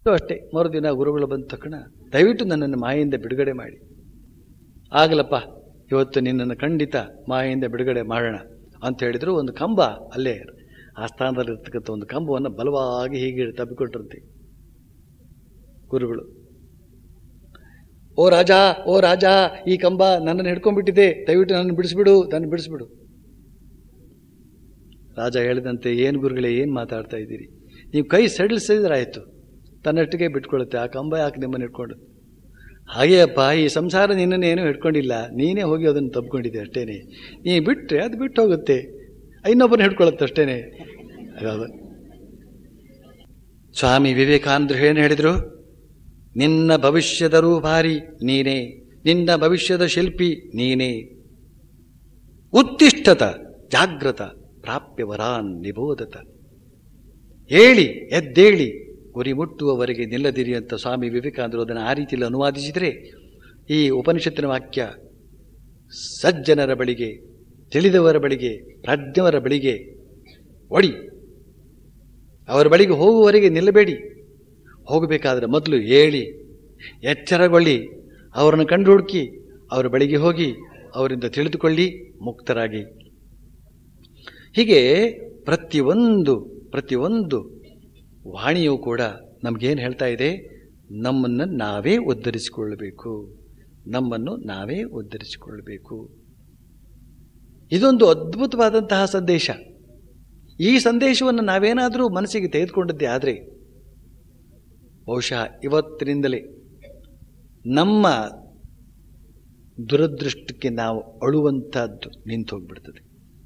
ಅಷ್ಟೇ ಮರುದಿನ ಗುರುಗಳು ಬಂದ ತಕ್ಷಣ ದಯವಿಟ್ಟು ನನ್ನನ್ನು ಮಾಯೆಯಿಂದ ಬಿಡುಗಡೆ ಮಾಡಿ ಆಗಲಪ್ಪ ಇವತ್ತು ನಿನ್ನನ್ನು ಖಂಡಿತ ಮಾಯೆಯಿಂದ ಬಿಡುಗಡೆ ಮಾಡೋಣ ಅಂತ ಹೇಳಿದ್ರು ಒಂದು ಕಂಬ ಅಲ್ಲೇ ಆ ಸ್ಥಾನದಲ್ಲಿ ಇರ್ತಕ್ಕಂಥ ಒಂದು ಕಂಬವನ್ನು ಬಲವಾಗಿ ಹೀಗೆ ತಬ್ಬಿಕೊಟ್ರಂತೆ ಗುರುಗಳು ಓ ರಾಜ ಓ ರಾಜ ಈ ಕಂಬ ನನ್ನನ್ನು ಹಿಡ್ಕೊಂಡ್ಬಿಟ್ಟಿದೆ ದಯವಿಟ್ಟು ನನ್ನ ಬಿಡಿಸ್ಬಿಡು ನನ್ನ ಬಿಡಿಸ್ಬಿಡು ರಾಜ ಹೇಳಿದಂತೆ ಏನು ಗುರುಗಳೇ ಏನು ಮಾತಾಡ್ತಾ ಇದ್ದೀರಿ ನೀವು ಕೈ ಸಡಿಲಿಸಿದ್ರಾಯ್ತು ತನ್ನಟ್ಟಿಗೆ ಬಿಟ್ಕೊಳ್ಳುತ್ತೆ ಆ ಕಂಬ ಯಾಕೆ ನಿಮ್ಮನ್ನು ಹಿಡ್ಕೊಂಡು ಹಾಗೆಯಪ್ಪ ಈ ಸಂಸಾರ ನಿನ್ನನ್ನು ಏನೂ ಹಿಡ್ಕೊಂಡಿಲ್ಲ ನೀನೇ ಹೋಗಿ ಅದನ್ನು ತಬ್ಕೊಂಡಿದ್ದೆ ಅಷ್ಟೇನೆ ನೀ ಬಿಟ್ಟರೆ ಅದು ಬಿಟ್ಟು ಹೋಗುತ್ತೆ ಇನ್ನೊಬ್ಬನ ಹಿಡ್ಕೊಳ್ಳುತ್ತೆ ಅಷ್ಟೇನೆ ಅದಾದ ಸ್ವಾಮಿ ವಿವೇಕಾನಂದರು ಏನು ಹೇಳಿದರು ನಿನ್ನ ಭವಿಷ್ಯದ ರೂಪಾರಿ ನೀನೇ ನಿನ್ನ ಭವಿಷ್ಯದ ಶಿಲ್ಪಿ ನೀನೇ ಉತ್ತಿಷ್ಠತ ಜಾಗ್ರತ ಪ್ರಾಪ್ಯ ವರಾನ್ ನಿಬೋಧತ ಹೇಳಿ ಎದ್ದೇಳಿ ಗುರಿ ಮುಟ್ಟುವವರೆಗೆ ನಿಲ್ಲದಿರಿ ಅಂತ ಸ್ವಾಮಿ ವಿವೇಕಾನಂದರು ಅದನ್ನು ಆ ರೀತಿಯಲ್ಲಿ ಅನುವಾದಿಸಿದರೆ ಈ ಉಪನಿಷತ್ತಿನ ವಾಕ್ಯ ಸಜ್ಜನರ ಬಳಿಗೆ ತಿಳಿದವರ ಬಳಿಗೆ ಪ್ರಾಜ್ಞವರ ಬಳಿಗೆ ಒಡಿ ಅವರ ಬಳಿಗೆ ಹೋಗುವವರೆಗೆ ನಿಲ್ಲಬೇಡಿ ಹೋಗಬೇಕಾದ್ರೆ ಮೊದಲು ಹೇಳಿ ಎಚ್ಚರಗೊಳ್ಳಿ ಅವರನ್ನು ಕಂಡು ಹುಡುಕಿ ಅವರ ಬಳಿಗೆ ಹೋಗಿ ಅವರಿಂದ ತಿಳಿದುಕೊಳ್ಳಿ ಮುಕ್ತರಾಗಿ ಹೀಗೆ ಪ್ರತಿಯೊಂದು ಪ್ರತಿಯೊಂದು ವಾಣಿಯೂ ಕೂಡ ನಮಗೇನು ಹೇಳ್ತಾ ಇದೆ ನಮ್ಮನ್ನು ನಾವೇ ಉದ್ಧರಿಸಿಕೊಳ್ಳಬೇಕು ನಮ್ಮನ್ನು ನಾವೇ ಉದ್ಧರಿಸಿಕೊಳ್ಳಬೇಕು ಇದೊಂದು ಅದ್ಭುತವಾದಂತಹ ಸಂದೇಶ ಈ ಸಂದೇಶವನ್ನು ನಾವೇನಾದರೂ ಮನಸ್ಸಿಗೆ ತೆಗೆದುಕೊಂಡದ್ದೇ ಆದರೆ ಬಹುಶಃ ಇವತ್ತಿನಿಂದಲೇ ನಮ್ಮ ದುರದೃಷ್ಟಕ್ಕೆ ನಾವು ಅಳುವಂತಹದ್ದು ನಿಂತು ಹೋಗ್ಬಿಡ್ತದೆ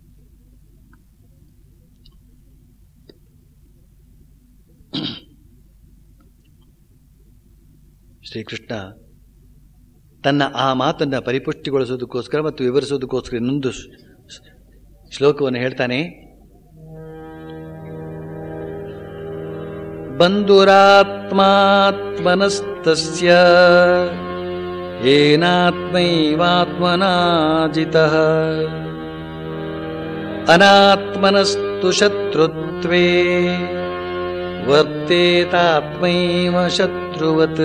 ಶ್ರೀಕೃಷ್ಣ ತನ್ನ ಆ ಮಾತನ್ನು ಪರಿಪುಷ್ಟಿಗೊಳಿಸೋದಕ್ಕೋಸ್ಕರ ಮತ್ತು ವಿವರಿಸೋದಕ್ಕೋಸ್ಕರ ಇನ್ನೊಂದು ಶ್ಲೋ- ಶ್ಲೋಕವನ್ನು ಹೇಳ್ತಾನೆ ಬಂಧುರಾತ್ಮಾತ್ಮನಸ್ತಸ್ಯ ಏನಾತ್ಮೈವಾತ್ಮನಾ ಜಿತಃ ಅನಾತ್ಮನಸ್ತು ಶತ್ರುತ್ವೇ ವರ್ತೇತಾತ್ಮೈವ ಶತ್ರುವತ್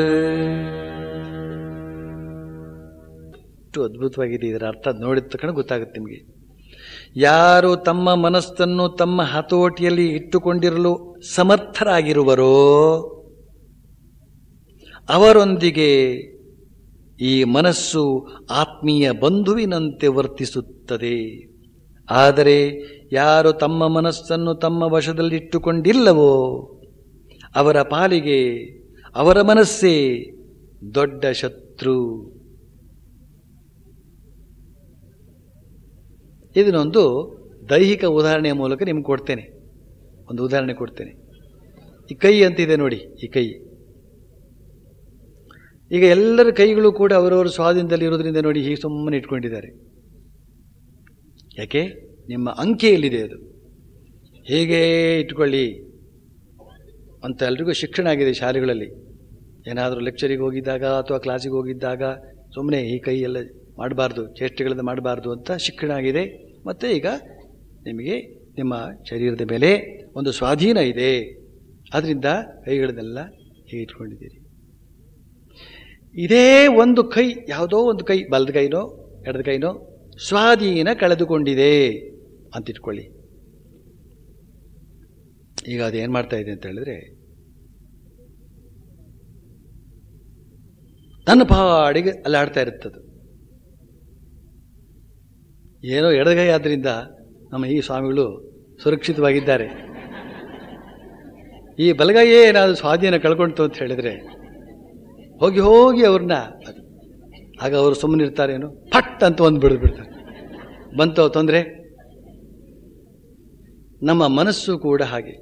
ಎಷ್ಟು ಅದ್ಭುತವಾಗಿದೆ ಇದರ ಅರ್ಥ ನೋಡಿದ ತಕ್ಷಣ ಗೊತ್ತಾಗುತ್ತೆ ನಿಮಗೆ ಯಾರು ತಮ್ಮ ಮನಸ್ಸನ್ನು ತಮ್ಮ ಹತೋಟಿಯಲ್ಲಿ ಇಟ್ಟುಕೊಂಡಿರಲು ಸಮರ್ಥರಾಗಿರುವರೋ ಅವರೊಂದಿಗೆ ಈ ಮನಸ್ಸು ಆತ್ಮೀಯ ಬಂಧುವಿನಂತೆ ವರ್ತಿಸುತ್ತದೆ ಆದರೆ ಯಾರು ತಮ್ಮ ಮನಸ್ಸನ್ನು ತಮ್ಮ ವಶದಲ್ಲಿಟ್ಟುಕೊಂಡಿಲ್ಲವೋ ಅವರ ಪಾಲಿಗೆ ಅವರ ಮನಸ್ಸೇ ದೊಡ್ಡ ಶತ್ರು ಇದನ್ನೊಂದು ದೈಹಿಕ ಉದಾಹರಣೆಯ ಮೂಲಕ ನಿಮ್ಗೆ ಕೊಡ್ತೇನೆ ಒಂದು ಉದಾಹರಣೆ ಕೊಡ್ತೇನೆ ಈ ಕೈ ಅಂತಿದೆ ನೋಡಿ ಈ ಕೈ ಈಗ ಎಲ್ಲರ ಕೈಗಳು ಕೂಡ ಅವರವರ ಸ್ವಾಧೀನದಲ್ಲಿ ಇರೋದ್ರಿಂದ ನೋಡಿ ಹೀಗೆ ಸುಮ್ಮನೆ ಇಟ್ಕೊಂಡಿದ್ದಾರೆ ಯಾಕೆ ನಿಮ್ಮ ಅಂಕೆಯಲ್ಲಿದೆ ಅದು ಹೇಗೆ ಇಟ್ಕೊಳ್ಳಿ ಅಂತ ಎಲ್ರಿಗೂ ಶಿಕ್ಷಣ ಆಗಿದೆ ಶಾಲೆಗಳಲ್ಲಿ ಏನಾದರೂ ಲೆಕ್ಚರಿಗೆ ಹೋಗಿದ್ದಾಗ ಅಥವಾ ಕ್ಲಾಸಿಗೆ ಹೋಗಿದ್ದಾಗ ಸುಮ್ಮನೆ ಈ ಕೈ ಎಲ್ಲ ಮಾಡಬಾರ್ದು ಚೇಷ್ಟೆಗಳನ್ನು ಮಾಡಬಾರ್ದು ಅಂತ ಶಿಕ್ಷಣ ಆಗಿದೆ ಮತ್ತು ಈಗ ನಿಮಗೆ ನಿಮ್ಮ ಶರೀರದ ಮೇಲೆ ಒಂದು ಸ್ವಾಧೀನ ಇದೆ ಅದರಿಂದ ಕೈಗಳನ್ನೆಲ್ಲ ಹೀಗೆ ಇಟ್ಕೊಂಡಿದ್ದೀರಿ ಇದೇ ಒಂದು ಕೈ ಯಾವುದೋ ಒಂದು ಕೈ ಬಲದ ಕೈನೋ ಎಡದ ಕೈನೋ ಸ್ವಾಧೀನ ಕಳೆದುಕೊಂಡಿದೆ ಅಂತ ಇಟ್ಕೊಳ್ಳಿ ಈಗ ಅದು ಏನು ಮಾಡ್ತಾ ಇದೆ ಅಂತ ಹೇಳಿದ್ರೆ ನನ್ನ ಪಾಡಿಗೆ ಅಲ್ಲಾಡ್ತಾ ಇರುತ್ತದು ಏನೋ ಎಡಗೈ ಆದ್ರಿಂದ ನಮ್ಮ ಈ ಸ್ವಾಮಿಗಳು ಸುರಕ್ಷಿತವಾಗಿದ್ದಾರೆ ಈ ಬಲಗೈಯೇ ಏನಾದರೂ ಸ್ವಾಧೀನ ಕಳ್ಕೊಳ್ತು ಅಂತ ಹೇಳಿದ್ರೆ ಹೋಗಿ ಹೋಗಿ ಅವ್ರನ್ನ ಆಗ ಅವರು ಸುಮ್ಮನಿರ್ತಾರೇನು ಫಟ್ ಅಂತ ಒಂದು ಬಿಡಿದು ಬಿಡ್ತಾರೆ ಬಂತು ತೊಂದರೆ ನಮ್ಮ ಮನಸ್ಸು ಕೂಡ ಹಾಗೆ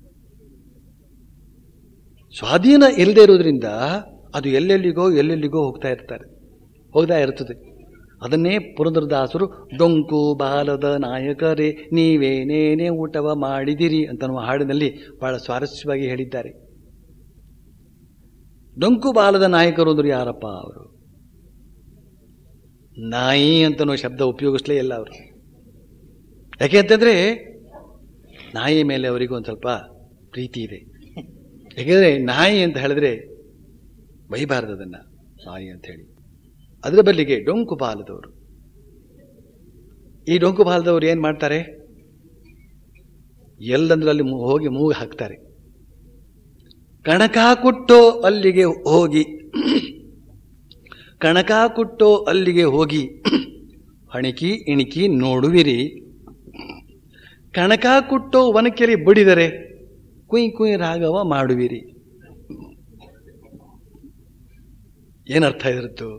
ಸ್ವಾಧೀನ ಇಲ್ಲದೆ ಇರೋದ್ರಿಂದ ಅದು ಎಲ್ಲೆಲ್ಲಿಗೋ ಎಲ್ಲೆಲ್ಲಿಗೋ ಹೋಗ್ತಾ ಇರ್ತಾರೆ ಹೋಗ್ತಾ ಇರ್ತದೆ ಅದನ್ನೇ ಪುರಂದರದಾಸರು ಡೊಂಕು ಬಾಲದ ನಾಯಕರೇ ನೀವೇನೇನೇ ಊಟವ ಮಾಡಿದಿರಿ ಅಂತ ನಮ್ಮ ಹಾಡಿನಲ್ಲಿ ಬಹಳ ಸ್ವಾರಸ್ಯವಾಗಿ ಹೇಳಿದ್ದಾರೆ ಡೊಂಕು ಬಾಲದ ನಾಯಕರು ಅಂದ್ರೆ ಯಾರಪ್ಪ ಅವರು ನಾಯಿ ಅಂತನೋ ಶಬ್ದ ಉಪಯೋಗಿಸ್ಲೇ ಇಲ್ಲ ಅವರು ಯಾಕೆ ಅಂತಂದ್ರೆ ನಾಯಿ ಮೇಲೆ ಅವರಿಗೆ ಒಂದು ಸ್ವಲ್ಪ ಪ್ರೀತಿ ಇದೆ ಯಾಕೆಂದರೆ ನಾಯಿ ಅಂತ ಹೇಳಿದ್ರೆ ಬೈಬಾರದು ಅದನ್ನು ನಾಯಿ ಅಂತ ಹೇಳಿ ಅದರ ಬದಲಿಗೆ ಡೊಂಕು ಬಾಲದವರು ಈ ಡೊಂಕು ಬಾಲದವರು ಏನು ಮಾಡ್ತಾರೆ ಎಲ್ಲಂದ್ರೆ ಅಲ್ಲಿ ಮೂ- ಹೋಗಿ ಮೂಗು ಹಾಕ್ತಾರೆ ಕಣಕ ಕುಟ್ಟೋ ಅಲ್ಲಿಗೆ ಹೋಗಿ ಕಣಕ ಕುಟ್ಟೋ ಅಲ್ಲಿಗೆ ಹೋಗಿ ಹಣಿಕಿ ಇಣಿಕಿ ನೋಡುವಿರಿ ಕಣಕ ಕುಟ್ಟೋ ಒನಕೆರೆ ಬಡಿದರೆ ಕುಯ್ ಕುಯ್ ರಾಗವ ಮಾಡುವಿರಿ ಏನರ್ಥ ಇದ್ರದ್ದು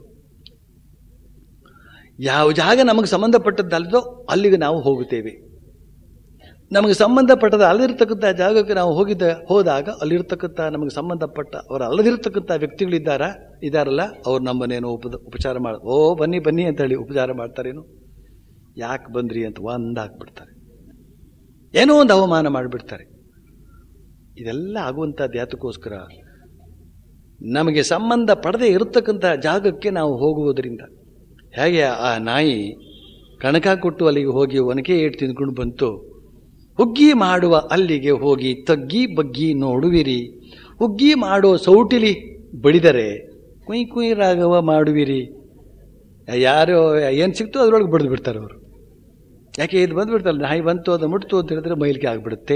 ಯಾವ ಜಾಗ ನಮಗೆ ಸಂಬಂಧಪಟ್ಟದ್ದಲ್ಲದೋ ಅಲ್ಲಿಗೆ ನಾವು ಹೋಗುತ್ತೇವೆ ನಮಗೆ ಸಂಬಂಧಪಟ್ಟದ ಅಲ್ಲದಿರ್ತಕ್ಕಂಥ ಜಾಗಕ್ಕೆ ನಾವು ಹೋಗಿದ್ದ ಹೋದಾಗ ಅಲ್ಲಿರ್ತಕ್ಕಂಥ ನಮಗೆ ಸಂಬಂಧಪಟ್ಟ ಅವರ ಅಲ್ಲದಿರ್ತಕ್ಕಂಥ ವ್ಯಕ್ತಿಗಳಿದ್ದಾರಾ ಇದ್ದಾರಲ್ಲ ಅವ್ರು ನಮ್ಮನ್ನೇನೋ ಉಪ ಉಪಚಾರ ಮಾಡ ಓ ಬನ್ನಿ ಬನ್ನಿ ಅಂತ ಹೇಳಿ ಉಪಚಾರ ಮಾಡ್ತಾರೇನು ಯಾಕೆ ಬಂದ್ರಿ ಅಂತ ಒಂದ್ ಹಾಕ್ಬಿಡ್ತಾರೆ ಏನೋ ಒಂದು ಅವಮಾನ ಮಾಡಿಬಿಡ್ತಾರೆ ಇದೆಲ್ಲ ಆಗುವಂಥದ್ದು ಯಾತಕ್ಕೋಸ್ಕರ ನಮಗೆ ಸಂಬಂಧ ಪಡದೆ ಇರತಕ್ಕಂಥ ಜಾಗಕ್ಕೆ ನಾವು ಹೋಗುವುದರಿಂದ ಹೇಗೆ ಆ ನಾಯಿ ಕಣಕ ಕೊಟ್ಟು ಅಲ್ಲಿಗೆ ಹೋಗಿ ಒನಕೆ ಏಟು ತಿಂದ್ಕೊಂಡು ಬಂತು ಹುಗ್ಗಿ ಮಾಡುವ ಅಲ್ಲಿಗೆ ಹೋಗಿ ತಗ್ಗಿ ಬಗ್ಗಿ ನೋಡುವಿರಿ ಹುಗ್ಗಿ ಮಾಡೋ ಸೌಟಿಲಿ ಬಡಿದರೆ ಕುಯ್ ಕುಯ್ ರಾಗವ ಮಾಡುವಿರಿ ಯಾರು ಏನು ಸಿಕ್ತೋ ಅದರೊಳಗೆ ಬಡಿದು ಬಿಡ್ತಾರೆ ಅವರು ಯಾಕೆ ಇದು ಬಂದ್ಬಿಡ್ತಲ್ಲ ನಾಯಿ ಬಂತು ಅದು ಮುಟ್ತು ಅಂತ ಹೇಳಿದ್ರೆ ಮೈಲಿಗೆ ಆಗಿಬಿಡುತ್ತೆ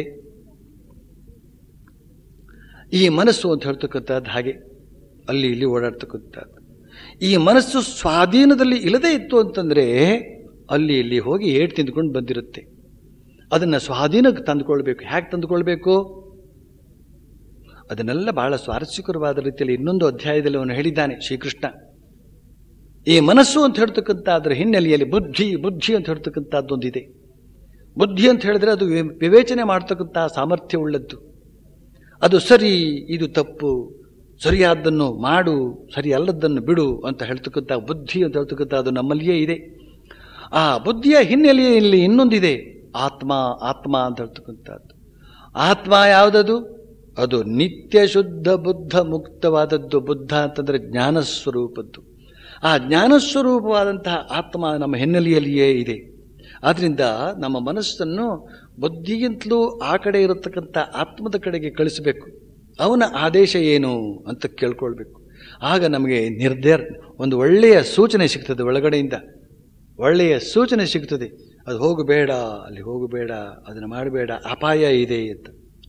ಈ ಮನಸ್ಸು ಅಂತ ಹೇಳ್ತಕ್ಕಂಥದ್ದು ಹಾಗೆ ಅಲ್ಲಿ ಇಲ್ಲಿ ಓಡಾಡ್ತಕ್ಕಂಥದ್ದು ಈ ಮನಸ್ಸು ಸ್ವಾಧೀನದಲ್ಲಿ ಇಲ್ಲದೇ ಇತ್ತು ಅಂತಂದ್ರೆ ಅಲ್ಲಿ ಇಲ್ಲಿ ಹೋಗಿ ಏಟ್ ತಿಂದ್ಕೊಂಡು ಬಂದಿರುತ್ತೆ ಅದನ್ನು ಸ್ವಾಧೀನಕ್ಕೆ ತಂದುಕೊಳ್ಬೇಕು ಹೇಗೆ ತಂದುಕೊಳ್ಬೇಕು ಅದನ್ನೆಲ್ಲ ಬಹಳ ಸ್ವಾರಸ್ಯಕರವಾದ ರೀತಿಯಲ್ಲಿ ಇನ್ನೊಂದು ಅಧ್ಯಾಯದಲ್ಲಿ ಅವನು ಹೇಳಿದ್ದಾನೆ ಶ್ರೀಕೃಷ್ಣ ಈ ಮನಸ್ಸು ಅಂತ ಹೇಳ್ತಕ್ಕಂಥ ಅದರ ಹಿನ್ನೆಲೆಯಲ್ಲಿ ಬುದ್ಧಿ ಬುದ್ಧಿ ಅಂತ ಹೇಳ್ತಕ್ಕಂಥದ್ದೊಂದಿದೆ ಬುದ್ಧಿ ಅಂತ ಹೇಳಿದ್ರೆ ಅದು ವಿ- ವಿವೇಚನೆ ಮಾಡ್ತಕ್ಕಂಥ ಸಾಮರ್ಥ್ಯ ಉಳ್ಳದ್ದು ಅದು ಸರಿ ಇದು ತಪ್ಪು ಸರಿಯಾದ್ದನ್ನು ಮಾಡು ಸರಿ ಅಲ್ಲದ್ದನ್ನು ಬಿಡು ಅಂತ ಹೇಳ್ತಕ್ಕಂಥ ಬುದ್ಧಿ ಅಂತ ಹೇಳ್ತಕ್ಕಂಥ ಅದು ನಮ್ಮಲ್ಲಿಯೇ ಇದೆ ಆ ಬುದ್ಧಿಯ ಹಿನ್ನೆಲೆಯಲ್ಲಿ ಇನ್ನೊಂದಿದೆ ಆತ್ಮ ಆತ್ಮ ಅಂತ ಹೇಳ್ತಕ್ಕಂಥದ್ದು ಆತ್ಮ ಯಾವುದದು ಅದು ನಿತ್ಯ ಶುದ್ಧ ಬುದ್ಧ ಮುಕ್ತವಾದದ್ದು ಬುದ್ಧ ಅಂತಂದ್ರೆ ಜ್ಞಾನ ಸ್ವರೂಪದ್ದು ಆ ಜ್ಞಾನ ಸ್ವರೂಪವಾದಂತಹ ಆತ್ಮ ನಮ್ಮ ಹಿನ್ನೆಲೆಯಲ್ಲಿಯೇ ಇದೆ ಆದ್ರಿಂದ ನಮ್ಮ ಮನಸ್ಸನ್ನು ಬುದ್ಧಿಗಿಂತಲೂ ಆ ಕಡೆ ಇರತಕ್ಕಂಥ ಆತ್ಮದ ಕಡೆಗೆ ಕಳಿಸಬೇಕು ಅವನ ಆದೇಶ ಏನು ಅಂತ ಕೇಳ್ಕೊಳ್ಬೇಕು ಆಗ ನಮಗೆ ನಿರ್ಧಾರ ಒಂದು ಒಳ್ಳೆಯ ಸೂಚನೆ ಸಿಗ್ತದೆ ಒಳಗಡೆಯಿಂದ ಒಳ್ಳೆಯ ಸೂಚನೆ ಸಿಗ್ತದೆ ಅದು ಹೋಗಬೇಡ ಅಲ್ಲಿ ಹೋಗಬೇಡ ಅದನ್ನು ಮಾಡಬೇಡ ಅಪಾಯ ಇದೆ ಅಂತ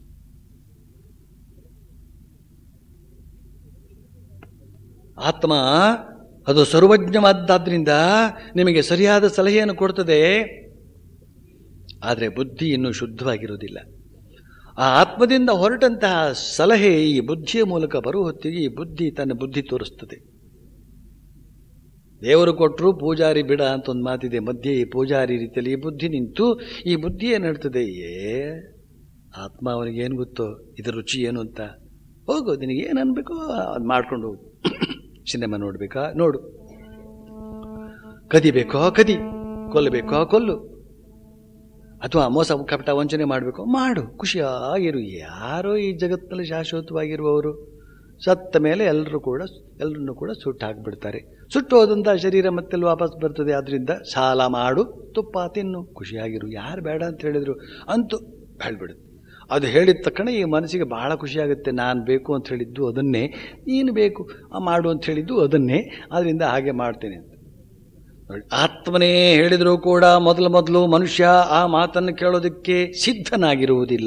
ಆತ್ಮ ಅದು ಸರ್ವಜ್ಞವಾದ್ದಾದ್ರಿಂದ ನಿಮಗೆ ಸರಿಯಾದ ಸಲಹೆಯನ್ನು ಕೊಡ್ತದೆ ಆದರೆ ಬುದ್ಧಿ ಇನ್ನೂ ಶುದ್ಧವಾಗಿರುವುದಿಲ್ಲ ಆ ಆತ್ಮದಿಂದ ಹೊರಟಂತಹ ಸಲಹೆ ಈ ಬುದ್ಧಿಯ ಮೂಲಕ ಬರುವ ಹೊತ್ತಿಗೆ ಈ ಬುದ್ಧಿ ತನ್ನ ಬುದ್ಧಿ ತೋರಿಸ್ತದೆ ದೇವರು ಕೊಟ್ಟರು ಪೂಜಾರಿ ಬಿಡ ಅಂತ ಒಂದು ಮಾತಿದೆ ಮಧ್ಯೆ ಈ ಪೂಜಾರಿ ರೀತಿಯಲ್ಲಿ ಈ ಬುದ್ಧಿ ನಿಂತು ಈ ಬುದ್ಧಿ ಏನು ಹೇಳ್ತದೆ ಏ ಆತ್ಮ ಅವನಿಗೆ ಏನು ಗೊತ್ತೋ ಇದರ ರುಚಿ ಏನು ಅಂತ ಹೋಗು ನಿನಗೆ ಏನು ಅನ್ಬೇಕೋ ಅದು ಮಾಡ್ಕೊಂಡು ಹೋಗು ಸಿನಿಮಾ ನೋಡ್ಬೇಕಾ ನೋಡು ಕದಿಬೇಕೋ ಕದಿ ಕೊಲ್ಲಬೇಕೋ ಕೊಲ್ಲು ಅಥವಾ ಮೋಸ ಕಪಟ ವಂಚನೆ ಮಾಡಬೇಕು ಮಾಡು ಖುಷಿಯಾಗಿರು ಯಾರೋ ಈ ಜಗತ್ತಿನಲ್ಲಿ ಶಾಶ್ವತವಾಗಿರುವವರು ಸತ್ತ ಮೇಲೆ ಎಲ್ಲರೂ ಕೂಡ ಎಲ್ಲರನ್ನು ಕೂಡ ಸುಟ್ಟು ಹಾಕಿಬಿಡ್ತಾರೆ ಸುಟ್ಟು ಹೋದಂಥ ಶರೀರ ಮತ್ತೆಲ್ಲ ವಾಪಸ್ ಬರ್ತದೆ ಆದ್ರಿಂದ ಸಾಲ ಮಾಡು ತುಪ್ಪ ತಿನ್ನು ಖುಷಿಯಾಗಿರು ಯಾರು ಬೇಡ ಅಂತ ಹೇಳಿದ್ರು ಅಂತೂ ಹೇಳ್ಬಿಡುತ್ತೆ ಅದು ಹೇಳಿದ ತಕ್ಷಣ ಈ ಮನಸ್ಸಿಗೆ ಬಹಳ ಖುಷಿಯಾಗುತ್ತೆ ನಾನು ಬೇಕು ಅಂತ ಹೇಳಿದ್ದು ಅದನ್ನೇ ನೀನು ಬೇಕು ಆ ಮಾಡು ಅಂತ ಹೇಳಿದ್ದು ಅದನ್ನೇ ಅದರಿಂದ ಹಾಗೆ ಮಾಡ್ತೇನೆ ಅಂತ ನೋಡಿ, ಆತ್ಮನೇ ಹೇಳಿದರೂ ಕೂಡ ಮೊದಲು ಮೊದಲು ಮನುಷ್ಯ ಆ ಮಾತನ್ನು ಕೇಳೋದಕ್ಕೆ ಸಿದ್ಧನಾಗಿರುವುದಿಲ್ಲ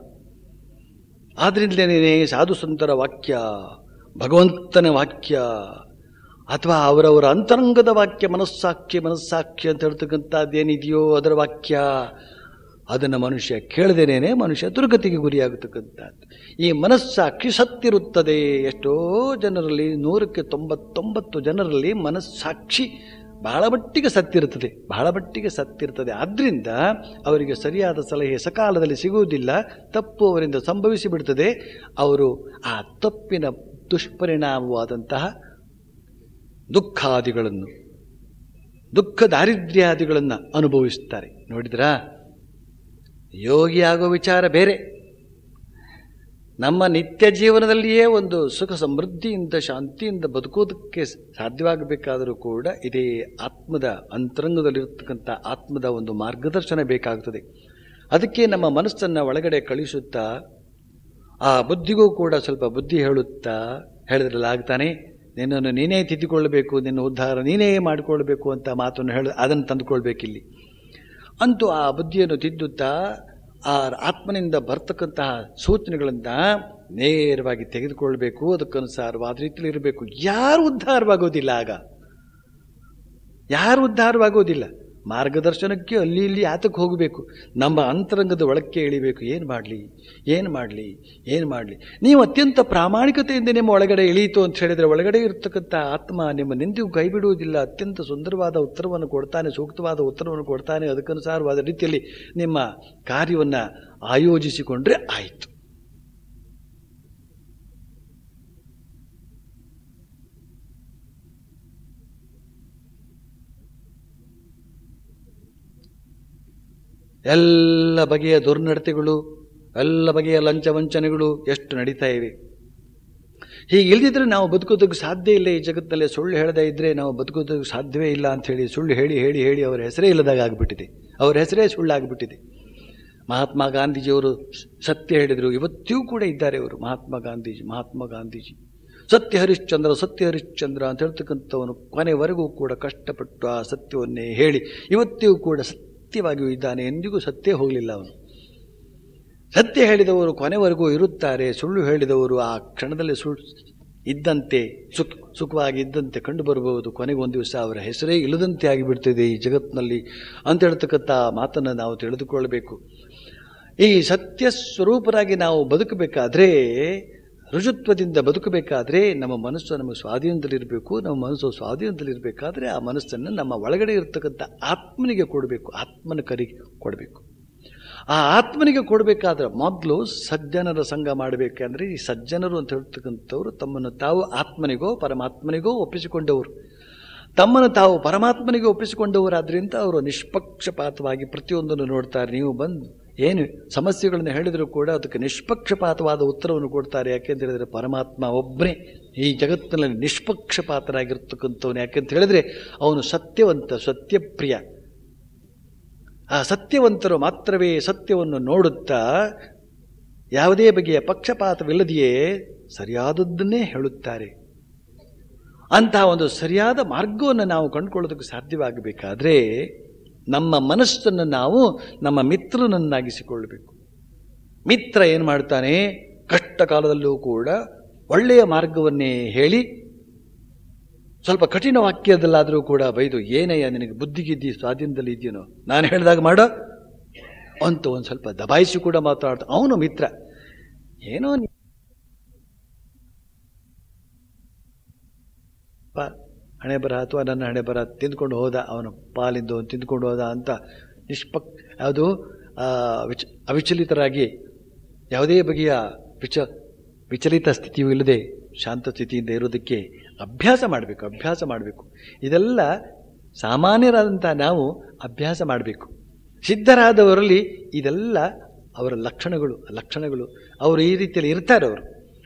ಆದ್ರಿಂದಲೇ ಸಾಧು ಸಂತರ ವಾಕ್ಯ ಭಗವಂತನ ವಾಕ್ಯ ಅಥವಾ ಅವರವರ ಅಂತರಂಗದ ವಾಕ್ಯ ಮನಸ್ಸಾಕ್ಷಿ ಮನಸ್ಸಾಕ್ಷಿ ಅಂತ ಹೇಳ್ತಕ್ಕಂಥದ್ದೇನಿದೆಯೋ ಅದರ ವಾಕ್ಯ ಅದನ್ನು ಮನುಷ್ಯ ಕೇಳದೇನೆ ಮನುಷ್ಯ ದುರ್ಗತಿಗೆ ಗುರಿಯಾಗತಕ್ಕಂಥದ್ದು ಈ ಮನಸ್ಸಾಕ್ಷಿ ಸತ್ತಿರುತ್ತದೆ ಎಷ್ಟೋ ಜನರಲ್ಲಿ ನೂರಕ್ಕೆ ತೊಂಬತ್ತೊಂಬತ್ತು ಜನರಲ್ಲಿ ಮನಸ್ಸಾಕ್ಷಿ ಬಹಳ ಮಟ್ಟಿಗೆ ಸತ್ತಿರುತ್ತದೆ ಬಹಳ ಮಟ್ಟಿಗೆ ಸತ್ತಿರ್ತದೆ ಆದ್ರಿಂದ ಅವರಿಗೆ ಸರಿಯಾದ ಸಲಹೆ ಸಕಾಲದಲ್ಲಿ ಸಿಗುವುದಿಲ್ಲ ತಪ್ಪು ಅವರಿಂದ ಸಂಭವಿಸಿ ಬಿಡ್ತದೆ ಅವರು ಆ ತಪ್ಪಿನ ದುಷ್ಪರಿಣಾಮವಾದಂತಹ ದುಃಖಾದಿಗಳನ್ನು ದುಃಖ ದಾರಿದ್ರ್ಯಾದಿಗಳನ್ನು ಅನುಭವಿಸುತ್ತಾರೆ ನೋಡಿದ್ರಾ ಯೋಗಿ ಆಗೋ ವಿಚಾರ ಬೇರೆ ನಮ್ಮ ನಿತ್ಯ ಜೀವನದಲ್ಲಿಯೇ ಒಂದು ಸುಖ ಸಮೃದ್ಧಿಯಿಂದ ಶಾಂತಿಯಿಂದ ಬದುಕೋದಕ್ಕೆ ಸಾಧ್ಯವಾಗಬೇಕಾದರೂ ಕೂಡ ಇದೇ ಆತ್ಮದ ಅಂತರಂಗದಲ್ಲಿರ್ತಕ್ಕಂಥ ಆತ್ಮದ ಒಂದು ಮಾರ್ಗದರ್ಶನ ಬೇಕಾಗುತ್ತದೆ ಅದಕ್ಕೆ ನಮ್ಮ ಮನಸ್ಸನ್ನು ಒಳಗಡೆ ಕಳಿಸುತ್ತಾ ಆ ಬುದ್ಧಿಗೂ ಕೂಡ ಸ್ವಲ್ಪ ಬುದ್ಧಿ ಹೇಳುತ್ತಾ ಹೇಳಿದ್ರಲ್ಲ ಆಗ್ತಾನೆ ನಿನ್ನನ್ನು ನೀನೇ ತಿದ್ದಿಕೊಳ್ಳಬೇಕು ನಿನ್ನ ಉದ್ಧಾರ ನೀನೇ ಮಾಡಿಕೊಳ್ಬೇಕು ಅಂತ ಮಾತನ್ನು ಹೇಳ ಅದನ್ನು ತಂದುಕೊಳ್ಬೇಕಿಲ್ಲಿ ಅಂತೂ ಆ ಬುದ್ಧಿಯನ್ನು ತಿದ್ದುತ್ತಾ ಆ ಆತ್ಮನಿಂದ ಬರ್ತಕ್ಕಂತಹ ಸೂಚನೆಗಳನ್ನು ನೇರವಾಗಿ ತೆಗೆದುಕೊಳ್ಬೇಕು ಅದಕ್ಕನುಸಾರವಾದ ರೀತಿಯಲ್ಲಿ ಇರಬೇಕು ಯಾರು ಉದ್ಧಾರವಾಗೋದಿಲ್ಲ ಆಗ ಯಾರು ಉದ್ಧಾರವಾಗೋದಿಲ್ಲ ಮಾರ್ಗದರ್ಶನಕ್ಕೆ ಅಲ್ಲಿ ಇಲ್ಲಿ ಯಾತಕ್ಕೆ ಹೋಗಬೇಕು ನಮ್ಮ ಅಂತರಂಗದ ಒಳಕ್ಕೆ ಇಳಿಬೇಕು ಏನು ಮಾಡಲಿ ಏನು ಮಾಡಲಿ ಏನು ಮಾಡಲಿ ನೀವು ಅತ್ಯಂತ ಪ್ರಾಮಾಣಿಕತೆಯಿಂದ ನಿಮ್ಮ ಒಳಗಡೆ ಇಳೀತು ಅಂತ ಹೇಳಿದರೆ ಒಳಗಡೆ ಇರ್ತಕ್ಕಂಥ ಆತ್ಮ ನಿಮ್ಮ ನಿಂದಿಗೂ ಕೈ ಬಿಡುವುದಿಲ್ಲ ಅತ್ಯಂತ ಸುಂದರವಾದ ಉತ್ತರವನ್ನು ಕೊಡ್ತಾನೆ ಸೂಕ್ತವಾದ ಉತ್ತರವನ್ನು ಕೊಡ್ತಾನೆ ಅದಕ್ಕನುಸಾರವಾದ ರೀತಿಯಲ್ಲಿ ನಿಮ್ಮ ಕಾರ್ಯವನ್ನು ಆಯೋಜಿಸಿಕೊಂಡ್ರೆ ಆಯಿತು ಎಲ್ಲ ಬಗೆಯ ದುರ್ನಡತೆಗಳು ಎಲ್ಲ ಬಗೆಯ ಲಂಚ ವಂಚನೆಗಳು ಎಷ್ಟು ನಡೀತಾ ಇವೆ ಹೀಗೆ ಇಲ್ದಿದ್ರೆ ನಾವು ಬದುಕೋದಕ್ಕೆ ಸಾಧ್ಯ ಇಲ್ಲ ಈ ಜಗತ್ತಿನಲ್ಲಿ ಸುಳ್ಳು ಹೇಳದೇ ಇದ್ರೆ ನಾವು ಬದುಕೋದಕ್ಕೆ ಸಾಧ್ಯವೇ ಇಲ್ಲ ಅಂತ ಹೇಳಿ ಸುಳ್ಳು ಹೇಳಿ ಹೇಳಿ ಹೇಳಿ ಅವರ ಹೆಸರೇ ಇಲ್ಲದಾಗ ಆಗಿಬಿಟ್ಟಿದೆ ಅವರ ಹೆಸರೇ ಸುಳ್ಳಾಗ್ಬಿಟ್ಟಿದೆ ಮಹಾತ್ಮ ಗಾಂಧೀಜಿಯವರು ಸತ್ಯ ಹೇಳಿದರು ಇವತ್ತಿಯೂ ಕೂಡ ಇದ್ದಾರೆ ಅವರು ಮಹಾತ್ಮ ಗಾಂಧೀಜಿ ಮಹಾತ್ಮ ಗಾಂಧೀಜಿ ಸತ್ಯ ಹರಿಶ್ಚಂದ್ರ ಸತ್ಯ ಹರಿಶ್ಚಂದ್ರ ಅಂತ ಹೇಳ್ತಕ್ಕಂಥವನು ಕೊನೆವರೆಗೂ ಕೂಡ ಕಷ್ಟಪಟ್ಟು ಆ ಸತ್ಯವನ್ನೇ ಹೇಳಿ ಇವತ್ತಿಯೂ ಕೂಡ ಸತ್ಯವಾಗಿಯೂ ಇದ್ದಾನೆ ಎಂದಿಗೂ ಸತ್ಯ ಹೋಗಲಿಲ್ಲ ಅವನು ಸತ್ಯ ಹೇಳಿದವರು ಕೊನೆವರೆಗೂ ಇರುತ್ತಾರೆ ಸುಳ್ಳು ಹೇಳಿದವರು ಆ ಕ್ಷಣದಲ್ಲಿ ಸುಳ್ಳು ಇದ್ದಂತೆ ಸುಖ ಸುಖವಾಗಿ ಇದ್ದಂತೆ ಕಂಡು ಬರಬಹುದು ಕೊನೆಗೆ ಒಂದು ದಿವಸ ಅವರ ಹೆಸರೇ ಇಲ್ಲದಂತೆ ಆಗಿಬಿಡ್ತಿದೆ ಈ ಜಗತ್ತಿನಲ್ಲಿ ಅಂತ ಹೇಳ್ತಕ್ಕಂಥ ಮಾತನ್ನು ನಾವು ತಿಳಿದುಕೊಳ್ಳಬೇಕು ಈ ಸತ್ಯ ಸ್ವರೂಪರಾಗಿ ನಾವು ಬದುಕಬೇಕಾದ್ರೆ ರುಜುತ್ವದಿಂದ ಬದುಕಬೇಕಾದ್ರೆ ನಮ್ಮ ಮನಸ್ಸು ನಮಗೆ ಸ್ವಾಧೀನದಲ್ಲಿರಬೇಕು ನಮ್ಮ ಮನಸ್ಸು ಸ್ವಾಧೀನದಲ್ಲಿರಬೇಕಾದ್ರೆ ಆ ಮನಸ್ಸನ್ನು ನಮ್ಮ ಒಳಗಡೆ ಇರತಕ್ಕಂಥ ಆತ್ಮನಿಗೆ ಕೊಡಬೇಕು ಆತ್ಮನ ಕರಿಗೆ ಕೊಡಬೇಕು ಆ ಆತ್ಮನಿಗೆ ಕೊಡಬೇಕಾದ್ರೆ ಮೊದಲು ಸಜ್ಜನರ ಸಂಘ ಮಾಡಬೇಕಂದ್ರೆ ಈ ಸಜ್ಜನರು ಅಂತ ಹೇಳ್ತಕ್ಕಂಥವ್ರು ತಮ್ಮನ್ನು ತಾವು ಆತ್ಮನಿಗೋ ಪರಮಾತ್ಮನಿಗೋ ಒಪ್ಪಿಸಿಕೊಂಡವರು ತಮ್ಮನ್ನು ತಾವು ಪರಮಾತ್ಮನಿಗೆ ಒಪ್ಪಿಸಿಕೊಂಡವರಾದ್ರಿಂದ ಅವರು ನಿಷ್ಪಕ್ಷಪಾತವಾಗಿ ಪ್ರತಿಯೊಂದನ್ನು ನೋಡ್ತಾರೆ ನೀವು ಬಂದು ಏನು ಸಮಸ್ಯೆಗಳನ್ನು ಹೇಳಿದರೂ ಕೂಡ ಅದಕ್ಕೆ ನಿಷ್ಪಕ್ಷಪಾತವಾದ ಉತ್ತರವನ್ನು ಕೊಡ್ತಾರೆ ಯಾಕೆಂತ ಹೇಳಿದ್ರೆ ಪರಮಾತ್ಮ ಒಬ್ಬನೇ ಈ ಜಗತ್ತಿನಲ್ಲಿ ನಿಷ್ಪಕ್ಷಪಾತನಾಗಿರ್ತಕ್ಕಂಥವನು ಯಾಕೆಂತ ಹೇಳಿದ್ರೆ ಅವನು ಸತ್ಯವಂತ ಸತ್ಯಪ್ರಿಯ ಆ ಸತ್ಯವಂತರು ಮಾತ್ರವೇ ಸತ್ಯವನ್ನು ನೋಡುತ್ತಾ ಯಾವುದೇ ಬಗೆಯ ಪಕ್ಷಪಾತವಿಲ್ಲದೆಯೇ ಸರಿಯಾದದ್ದನ್ನೇ ಹೇಳುತ್ತಾರೆ ಅಂತಹ ಒಂದು ಸರಿಯಾದ ಮಾರ್ಗವನ್ನು ನಾವು ಕಂಡುಕೊಳ್ಳೋದಕ್ಕೆ ಸಾಧ್ಯವಾಗಬೇಕಾದ್ರೆ ನಮ್ಮ ಮನಸ್ಸನ್ನು ನಾವು ನಮ್ಮ ಮಿತ್ರನನ್ನಾಗಿಸಿಕೊಳ್ಳಬೇಕು ಮಿತ್ರ ಏನು ಮಾಡ್ತಾನೆ ಕಷ್ಟ ಕಾಲದಲ್ಲೂ ಕೂಡ ಒಳ್ಳೆಯ ಮಾರ್ಗವನ್ನೇ ಹೇಳಿ ಸ್ವಲ್ಪ ಕಠಿಣ ವಾಕ್ಯದಲ್ಲಾದರೂ ಕೂಡ ಬೈದು ಏನಯ್ಯ ನಿನಗೆ ಬುದ್ಧಿಗಿದ್ದಿ ಸ್ವಾಧೀನದಲ್ಲಿ ಇದೆಯೇನೋ ನಾನು ಹೇಳಿದಾಗ ಮಾಡೋ ಅಂತ ಒಂದು ಸ್ವಲ್ಪ ದಬಾಯಿಸಿ ಕೂಡ ಮಾತಾಡ್ತಾ ಅವನು ಮಿತ್ರ ಏನೋ ನೀ- ಪ- ಹಣೆ ಬರ ಅಥವಾ ನನ್ನ ಹಣೆ ಬರ ತಿಂದ್ಕೊಂಡು ಹೋದ ಅವನ ಪಾಲಿಂದು ಅವ್ನು ತಿಂದ್ಕೊಂಡು ಹೋದ ಅಂತ ನಿಷ್ಪಕ್ ಯಾವುದು ಆ, ವಿಚ ಅವಿಚಲಿತರಾಗಿ ಯಾವುದೇ ಬಗೆಯ ವಿಚ ವಿಚಲಿತ ಸ್ಥಿತಿಯೂ ಇಲ್ಲದೆ ಶಾಂತ ಸ್ಥಿತಿಯಿಂದ ಇರೋದಕ್ಕೆ ಅಭ್ಯಾಸ ಮಾಡಬೇಕು ಅಭ್ಯಾಸ ಮಾಡಬೇಕು ಇದೆಲ್ಲ ಸಾಮಾನ್ಯರಾದಂಥ ನಾವು ಅಭ್ಯಾಸ ಮಾಡಬೇಕು ಸಿದ್ಧರಾದವರಲ್ಲಿ ಇದೆಲ್ಲ ಅವರ ಲಕ್ಷಣಗಳು ಲಕ್ಷಣಗಳು ಅವರು ಈ ರೀತಿಯಲ್ಲಿ ಇರ್ತಾರೆ ಅವರು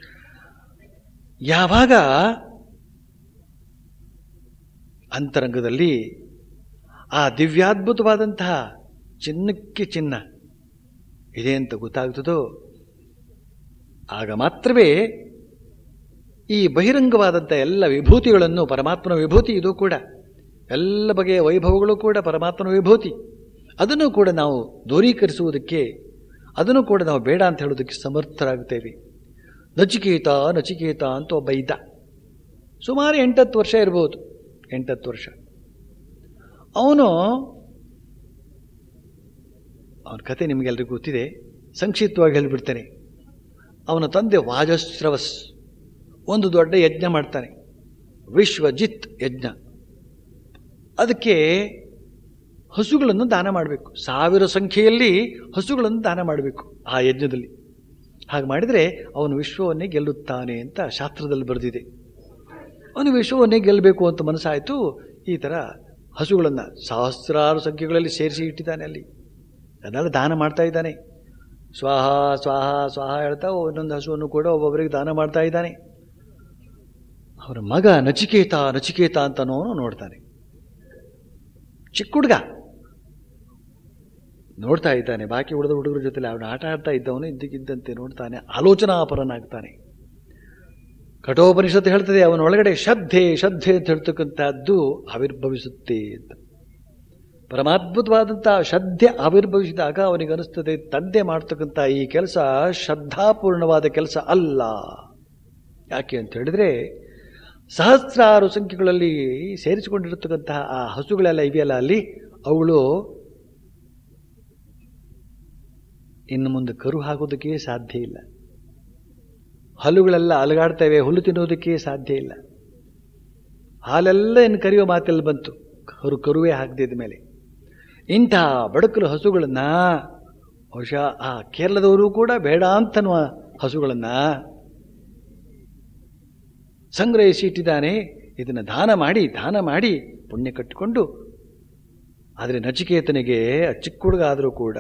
ಯಾವಾಗ ಅಂತರಂಗದಲ್ಲಿ ಆ ದಿವ್ಯಾದ್ಭುತವಾದಂತಹ ಚಿನ್ನಕ್ಕೆ ಚಿನ್ನ ಇದೆ ಅಂತ ಗೊತ್ತಾಗ್ತದೋ ಆಗ ಮಾತ್ರವೇ ಈ ಬಹಿರಂಗವಾದಂಥ ಎಲ್ಲ ವಿಭೂತಿಗಳನ್ನು ಪರಮಾತ್ಮನ ವಿಭೂತಿ ಇದು ಕೂಡ ಎಲ್ಲ ಬಗೆಯ ವೈಭವಗಳು ಕೂಡ ಪರಮಾತ್ಮನ ವಿಭೂತಿ ಅದನ್ನು ಕೂಡ ನಾವು ದೂರೀಕರಿಸುವುದಕ್ಕೆ ಅದನ್ನು ಕೂಡ ನಾವು ಬೇಡ ಅಂತ ಹೇಳೋದಕ್ಕೆ ಸಮರ್ಥರಾಗುತ್ತೇವೆ ನಚಿಕೇತ ನಚಿಕೇತ ಅಂತ ಒಬ್ಬ ಇದ್ದ ಸುಮಾರು ಎಂಟತ್ತು ವರ್ಷ ಇರ್ಬೋದು ಎಂಟತ್ತು ವರ್ಷ ಅವನು ಅವನ ಕತೆ ನಿಮಗೆಲ್ರಿಗೂ ಗೊತ್ತಿದೆ ಸಂಕ್ಷಿಪ್ತವಾಗಿ ಹೇಳಿಬಿಡ್ತೇನೆ ಅವನ ತಂದೆ ವಾಜಸ್ರವಸ್ ಒಂದು ದೊಡ್ಡ ಯಜ್ಞ ಮಾಡ್ತಾನೆ ವಿಶ್ವಜಿತ್ ಯಜ್ಞ ಅದಕ್ಕೆ ಹಸುಗಳನ್ನು ದಾನ ಮಾಡಬೇಕು ಸಾವಿರ ಸಂಖ್ಯೆಯಲ್ಲಿ ಹಸುಗಳನ್ನು ದಾನ ಮಾಡಬೇಕು ಆ ಯಜ್ಞದಲ್ಲಿ ಹಾಗೆ ಮಾಡಿದರೆ ಅವನು ವಿಶ್ವವನ್ನೇ ಗೆಲ್ಲುತ್ತಾನೆ ಅಂತ ಶಾಸ್ತ್ರದಲ್ಲಿ ಬರೆದಿದೆ ಅವನು ವಿಶ್ವವನ್ನೇ ಗೆಲ್ಲಬೇಕು ಅಂತ ಮನಸ್ಸಾಯಿತು ಈ ಥರ ಹಸುಗಳನ್ನು ಸಹಸ್ರಾರು ಸಂಖ್ಯೆಗಳಲ್ಲಿ ಸೇರಿಸಿ ಇಟ್ಟಿದ್ದಾನೆ ಅಲ್ಲಿ ಅದನ್ನೆಲ್ಲ ದಾನ ಮಾಡ್ತಾ ಇದ್ದಾನೆ ಸ್ವಾಹ ಸ್ವಾಹ ಸ್ವಾಹ ಹೇಳ್ತಾ ಒಂದೊಂದು ಹಸುವನ್ನು ಕೂಡ ಒಬ್ಬೊಬ್ಬರಿಗೆ ದಾನ ಮಾಡ್ತಾ ಇದ್ದಾನೆ ಅವರ ಮಗ ನಚಿಕೇತ ನಚಿಕೇತ ಅಂತನೋನು ನೋಡ್ತಾನೆ ಚಿಕ್ಕ ಹುಡುಗ ನೋಡ್ತಾ ಇದ್ದಾನೆ ಬಾಕಿ ಉಳಿದ ಹುಡುಗರ ಜೊತೆ ಅವನು ಆಟ ಆಡ್ತಾ ಇದ್ದವನು ಇದ್ದಕ್ಕಿದ್ದಂತೆ ನೋಡ್ತಾನೆ ಆಲೋಚನಾಪರನಾಗ್ತಾನೆ ಕಠೋಪನಿಷತ್ತು ಹೇಳ್ತದೆ ಅವನ ಒಳಗಡೆ ಶ್ರದ್ಧೆ ಶ್ರದ್ಧೆ ಅಂತ ಹೇಳ್ತಕ್ಕಂಥದ್ದು ಆವಿರ್ಭವಿಸುತ್ತೆ ಅಂತ ಪರಮಾದ್ಭುತವಾದಂತಹ ಶ್ರದ್ಧೆ ಆವಿರ್ಭವಿಸಿದಾಗ ಅವನಿಗೆ ಅನಿಸ್ತದೆ ತಂದೆ ಮಾಡ್ತಕ್ಕಂಥ ಈ ಕೆಲಸ ಶ್ರದ್ಧಾಪೂರ್ಣವಾದ ಕೆಲಸ ಅಲ್ಲ ಯಾಕೆ ಅಂತ ಹೇಳಿದ್ರೆ ಸಹಸ್ರಾರು ಸಂಖ್ಯೆಗಳಲ್ಲಿ ಸೇರಿಸಿಕೊಂಡಿರತಕ್ಕಂತಹ ಆ ಹಸುಗಳೆಲ್ಲ ಇವೆಯಲ್ಲ ಅಲ್ಲಿ ಅವುಗಳು ಇನ್ನು ಮುಂದೆ ಕರು ಹಾಕೋದಕ್ಕೆ ಸಾಧ್ಯ ಇಲ್ಲ ಹಲ್ಲುಗಳೆಲ್ಲ ಅಲಗಾಡ್ತವೆ ಹುಲ್ಲು ತಿನ್ನೋದಕ್ಕೆ ಸಾಧ್ಯ ಇಲ್ಲ ಹಾಲೆಲ್ಲ ಇನ್ನು ಕರೆಯುವ ಮಾತೆಲ್ಲ ಬಂತು ಕರು ಕರುವೇ ಹಾಕದಿದ್ದ ಮೇಲೆ ಇಂಥ ಬಡಕಲು ಹಸುಗಳನ್ನ ಬಹುಶಃ ಆ ಕೇರಳದವರು ಕೂಡ ಬೇಡ ಅಂತನ್ನುವ ಹಸುಗಳನ್ನ ಸಂಗ್ರಹಿಸಿ ಇಟ್ಟಿದ್ದಾನೆ ಇದನ್ನು ದಾನ ಮಾಡಿ ದಾನ ಮಾಡಿ ಪುಣ್ಯ ಕಟ್ಟಿಕೊಂಡು ಆದರೆ ನಚಿಕೇತನಿಗೆ ಚಿಕ್ಕ ಹುಡುಗ ಆದರೂ ಕೂಡ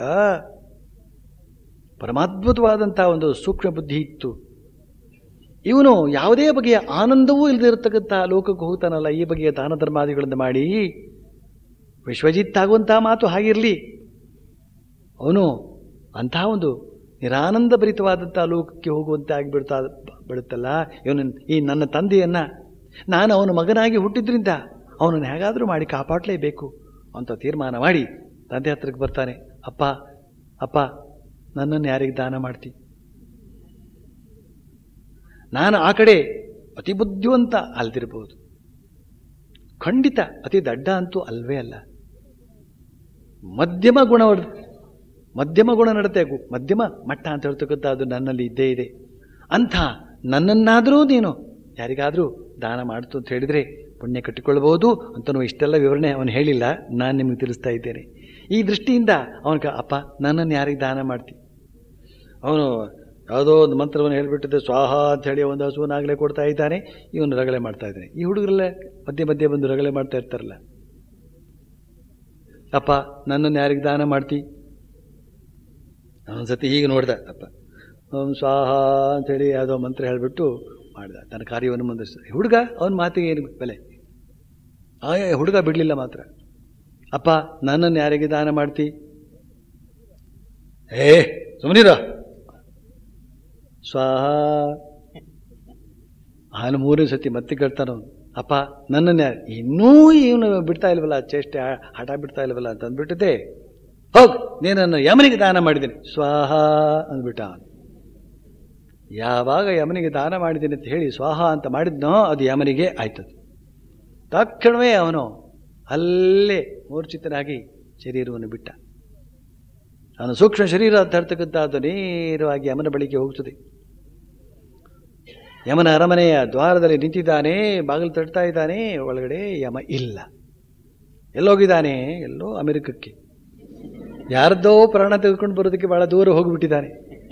ಪರಮಾದ್ಭುತವಾದಂಥ ಒಂದು ಸೂಕ್ಷ್ಮ ಬುದ್ಧಿ ಇತ್ತು ಇವನು ಯಾವುದೇ ಬಗೆಯ ಆನಂದವೂ ಇಲ್ಲದೆ ಇರತಕ್ಕಂಥ ಲೋಕಕ್ಕೆ ಹೋಗ್ತಾನಲ್ಲ ಈ ಬಗೆಯ ದಾನ ಧರ್ಮಾದಿಗಳನ್ನು ಮಾಡಿ ವಿಶ್ವಜಿತ್ ಆಗುವಂತಹ ಮಾತು ಹಾಗಿರಲಿ ಅವನು ಅಂತಹ ಒಂದು ನಿರಾನಂದ ಭರಿತವಾದಂಥ ಲೋಕಕ್ಕೆ ಹೋಗುವಂತೆ ಆಗಿಬಿಡ್ತಾ ಬಿಡುತ್ತಲ್ಲ ಇವನು ಈ ನನ್ನ ತಂದೆಯನ್ನ ನಾನು ಅವನ ಮಗನಾಗಿ ಹುಟ್ಟಿದ್ರಿಂದ ಅವನನ್ನು ಹೇಗಾದರೂ ಮಾಡಿ ಕಾಪಾಡಲೇಬೇಕು ಅಂತ ತೀರ್ಮಾನ ಮಾಡಿ ತಂದೆ ಹತ್ರಕ್ಕೆ ಬರ್ತಾನೆ ಅಪ್ಪ ಅಪ್ಪ ನನ್ನನ್ನು ಯಾರಿಗೆ ದಾನ ಮಾಡ್ತಿ ನಾನು ಆ ಕಡೆ ಅತಿ ಬುದ್ಧಿವಂತ ಅಲ್ದಿರಬಹುದು ಖಂಡಿತ ಅತಿ ದಡ್ಡ ಅಂತೂ ಅಲ್ವೇ ಅಲ್ಲ ಮಧ್ಯಮ ಗುಣ ಮಧ್ಯಮ ಗುಣ ನಡತೆ ಗು- ಮಧ್ಯಮ ಮಟ್ಟ ಅಂತ ಹೇಳ್ತಕ್ಕಂಥ ಅದು ನನ್ನಲ್ಲಿ ಇದ್ದೇ ಇದೆ ಅಂಥ ನನ್ನನ್ನಾದರೂ ನೀನು ಯಾರಿಗಾದರೂ ದಾನ ಮಾಡ್ತು ಅಂತ ಹೇಳಿದರೆ ಪುಣ್ಯ ಕಟ್ಟಿಕೊಳ್ಳಬಹುದು ಅಂತನೂ ಇಷ್ಟೆಲ್ಲ ವಿವರಣೆ ಅವನು ಹೇಳಿಲ್ಲ ನಾನು ನಿಮಗೆ ತಿಳಿಸ್ತಾ ಇದ್ದೇನೆ ಈ ದೃಷ್ಟಿಯಿಂದ ಅವನ ಅಪ್ಪ ನನ್ನನ್ನು ಯಾರಿಗೆ ದಾನ ಮಾಡ್ತಿ ಅವನು ಯಾವುದೋ ಒಂದು ಮಂತ್ರವನ್ನು ಹೇಳಿಬಿಟ್ಟಿದ್ದೆ ಸ್ವಾಹ ಅಂತ ಹೇಳಿ ಒಂದು ಹಸುವನ್ನಾಗಲೇ ಕೊಡ್ತಾ ಇದ್ದಾನೆ ಇವನು ರಗಳೆ ಮಾಡ್ತಾ ಇದ್ದಾನೆ ಈ ಹುಡುಗರೆಲ್ಲ ಮಧ್ಯೆ ಮಧ್ಯೆ ಬಂದು ರಗಳೆ ಮಾಡ್ತಾ ಇರ್ತಾರಲ್ಲ ಅಪ್ಪ ನನ್ನನ್ನು ಯಾರಿಗೆ ದಾನ ಮಾಡ್ತಿ ಸತಿ ಹೀಗೆ ನೋಡ್ದ ಅಪ್ಪ ಓಂ ಸ್ವಾಹ ಅಂತೇಳಿ ಯಾವುದೋ ಮಂತ್ರ ಹೇಳಿಬಿಟ್ಟು ಮಾಡ್ದ ತನ್ನ ಕಾರ್ಯವನ್ನು ಮುಂದುವರಿಸಿದ ಹುಡುಗ ಅವನ ಮಾತಿಗೆ ಏನು ಬೆಲೆ ಆ ಹುಡುಗ ಬಿಡಲಿಲ್ಲ ಮಾತ್ರ ಅಪ್ಪ ನನ್ನನ್ನು ಯಾರಿಗೆ ದಾನ ಮಾಡ್ತಿ ಏ ಸುಮ್ಮನಿರ ಸ್ವಾಹ ಅವನು ಮೂರನೇ ಸತಿ ಮತ್ತೆ ಕೇಳ್ತಾನ ಅವ್ನು. ಅಪ್ಪ ನನ್ನನ್ನು ಯಾರು ಇನ್ನೂ ಇವನು ಬಿಡ್ತಾ ಇಲ್ವಲ್ಲ ಚೇಷ್ಟೆ ಆ- ಹಠ ಬಿಡ್ತಾ ಇಲ್ವಲ್ಲ ಅಂತ ಅಂದ್ಬಿಟ್ಟಿದ್ದೆ ಹೋಗ್ ನೀನನ್ನು ಯಮನಿಗೆ ದಾನ ಮಾಡಿದ್ದೀನಿ ಸ್ವಾಹ ಅಂದ್ಬಿಟ್ಟ ಅವನು ಯಾವಾಗ ಯಮನಿಗೆ ದಾನ ಮಾಡಿದ್ದೀನಿ ಅಂತ ಹೇಳಿ ಸ್ವಾಹ ಅಂತ ಮಾಡಿದ್ನೋ ಅದು ಯಮನಿಗೆ ಆಯ್ತದು ತಕ್ಷಣವೇ ಅವನು ಅಲ್ಲೇ ಮೂರ್ಛಿತನಾಗಿ ಶರೀರವನ್ನು ಬಿಟ್ಟ ಅವನ ಸೂಕ್ಷ್ಮ ಶರೀರ ಅಂತ ಹೇಳ್ತಕ್ಕಂಥದ್ದು ನೇರವಾಗಿ ಯಮನ ಬಳಿಗೆ ಹೋಗ್ತದೆ ಯಮನ ಅರಮನೆಯ ದ್ವಾರದಲ್ಲಿ ನಿಂತಿದ್ದಾನೆ ಬಾಗಿಲು ತಟ್ತಾ ಇದ್ದಾನೆ ಒಳಗಡೆ ಯಮ ಇಲ್ಲ ಎಲ್ಲೋಗಿದ್ದಾನೆ ಎಲ್ಲೋ ಅಮೆರಿಕಕ್ಕೆ ಯಾರದ್ದೋ ಪ್ರಾಣ ತೆಗೆದುಕೊಂಡು ಬರೋದಕ್ಕೆ ಬಹಳ ದೂರ ಹೋಗಿಬಿಟ್ಟಿದ್ದಾನೆ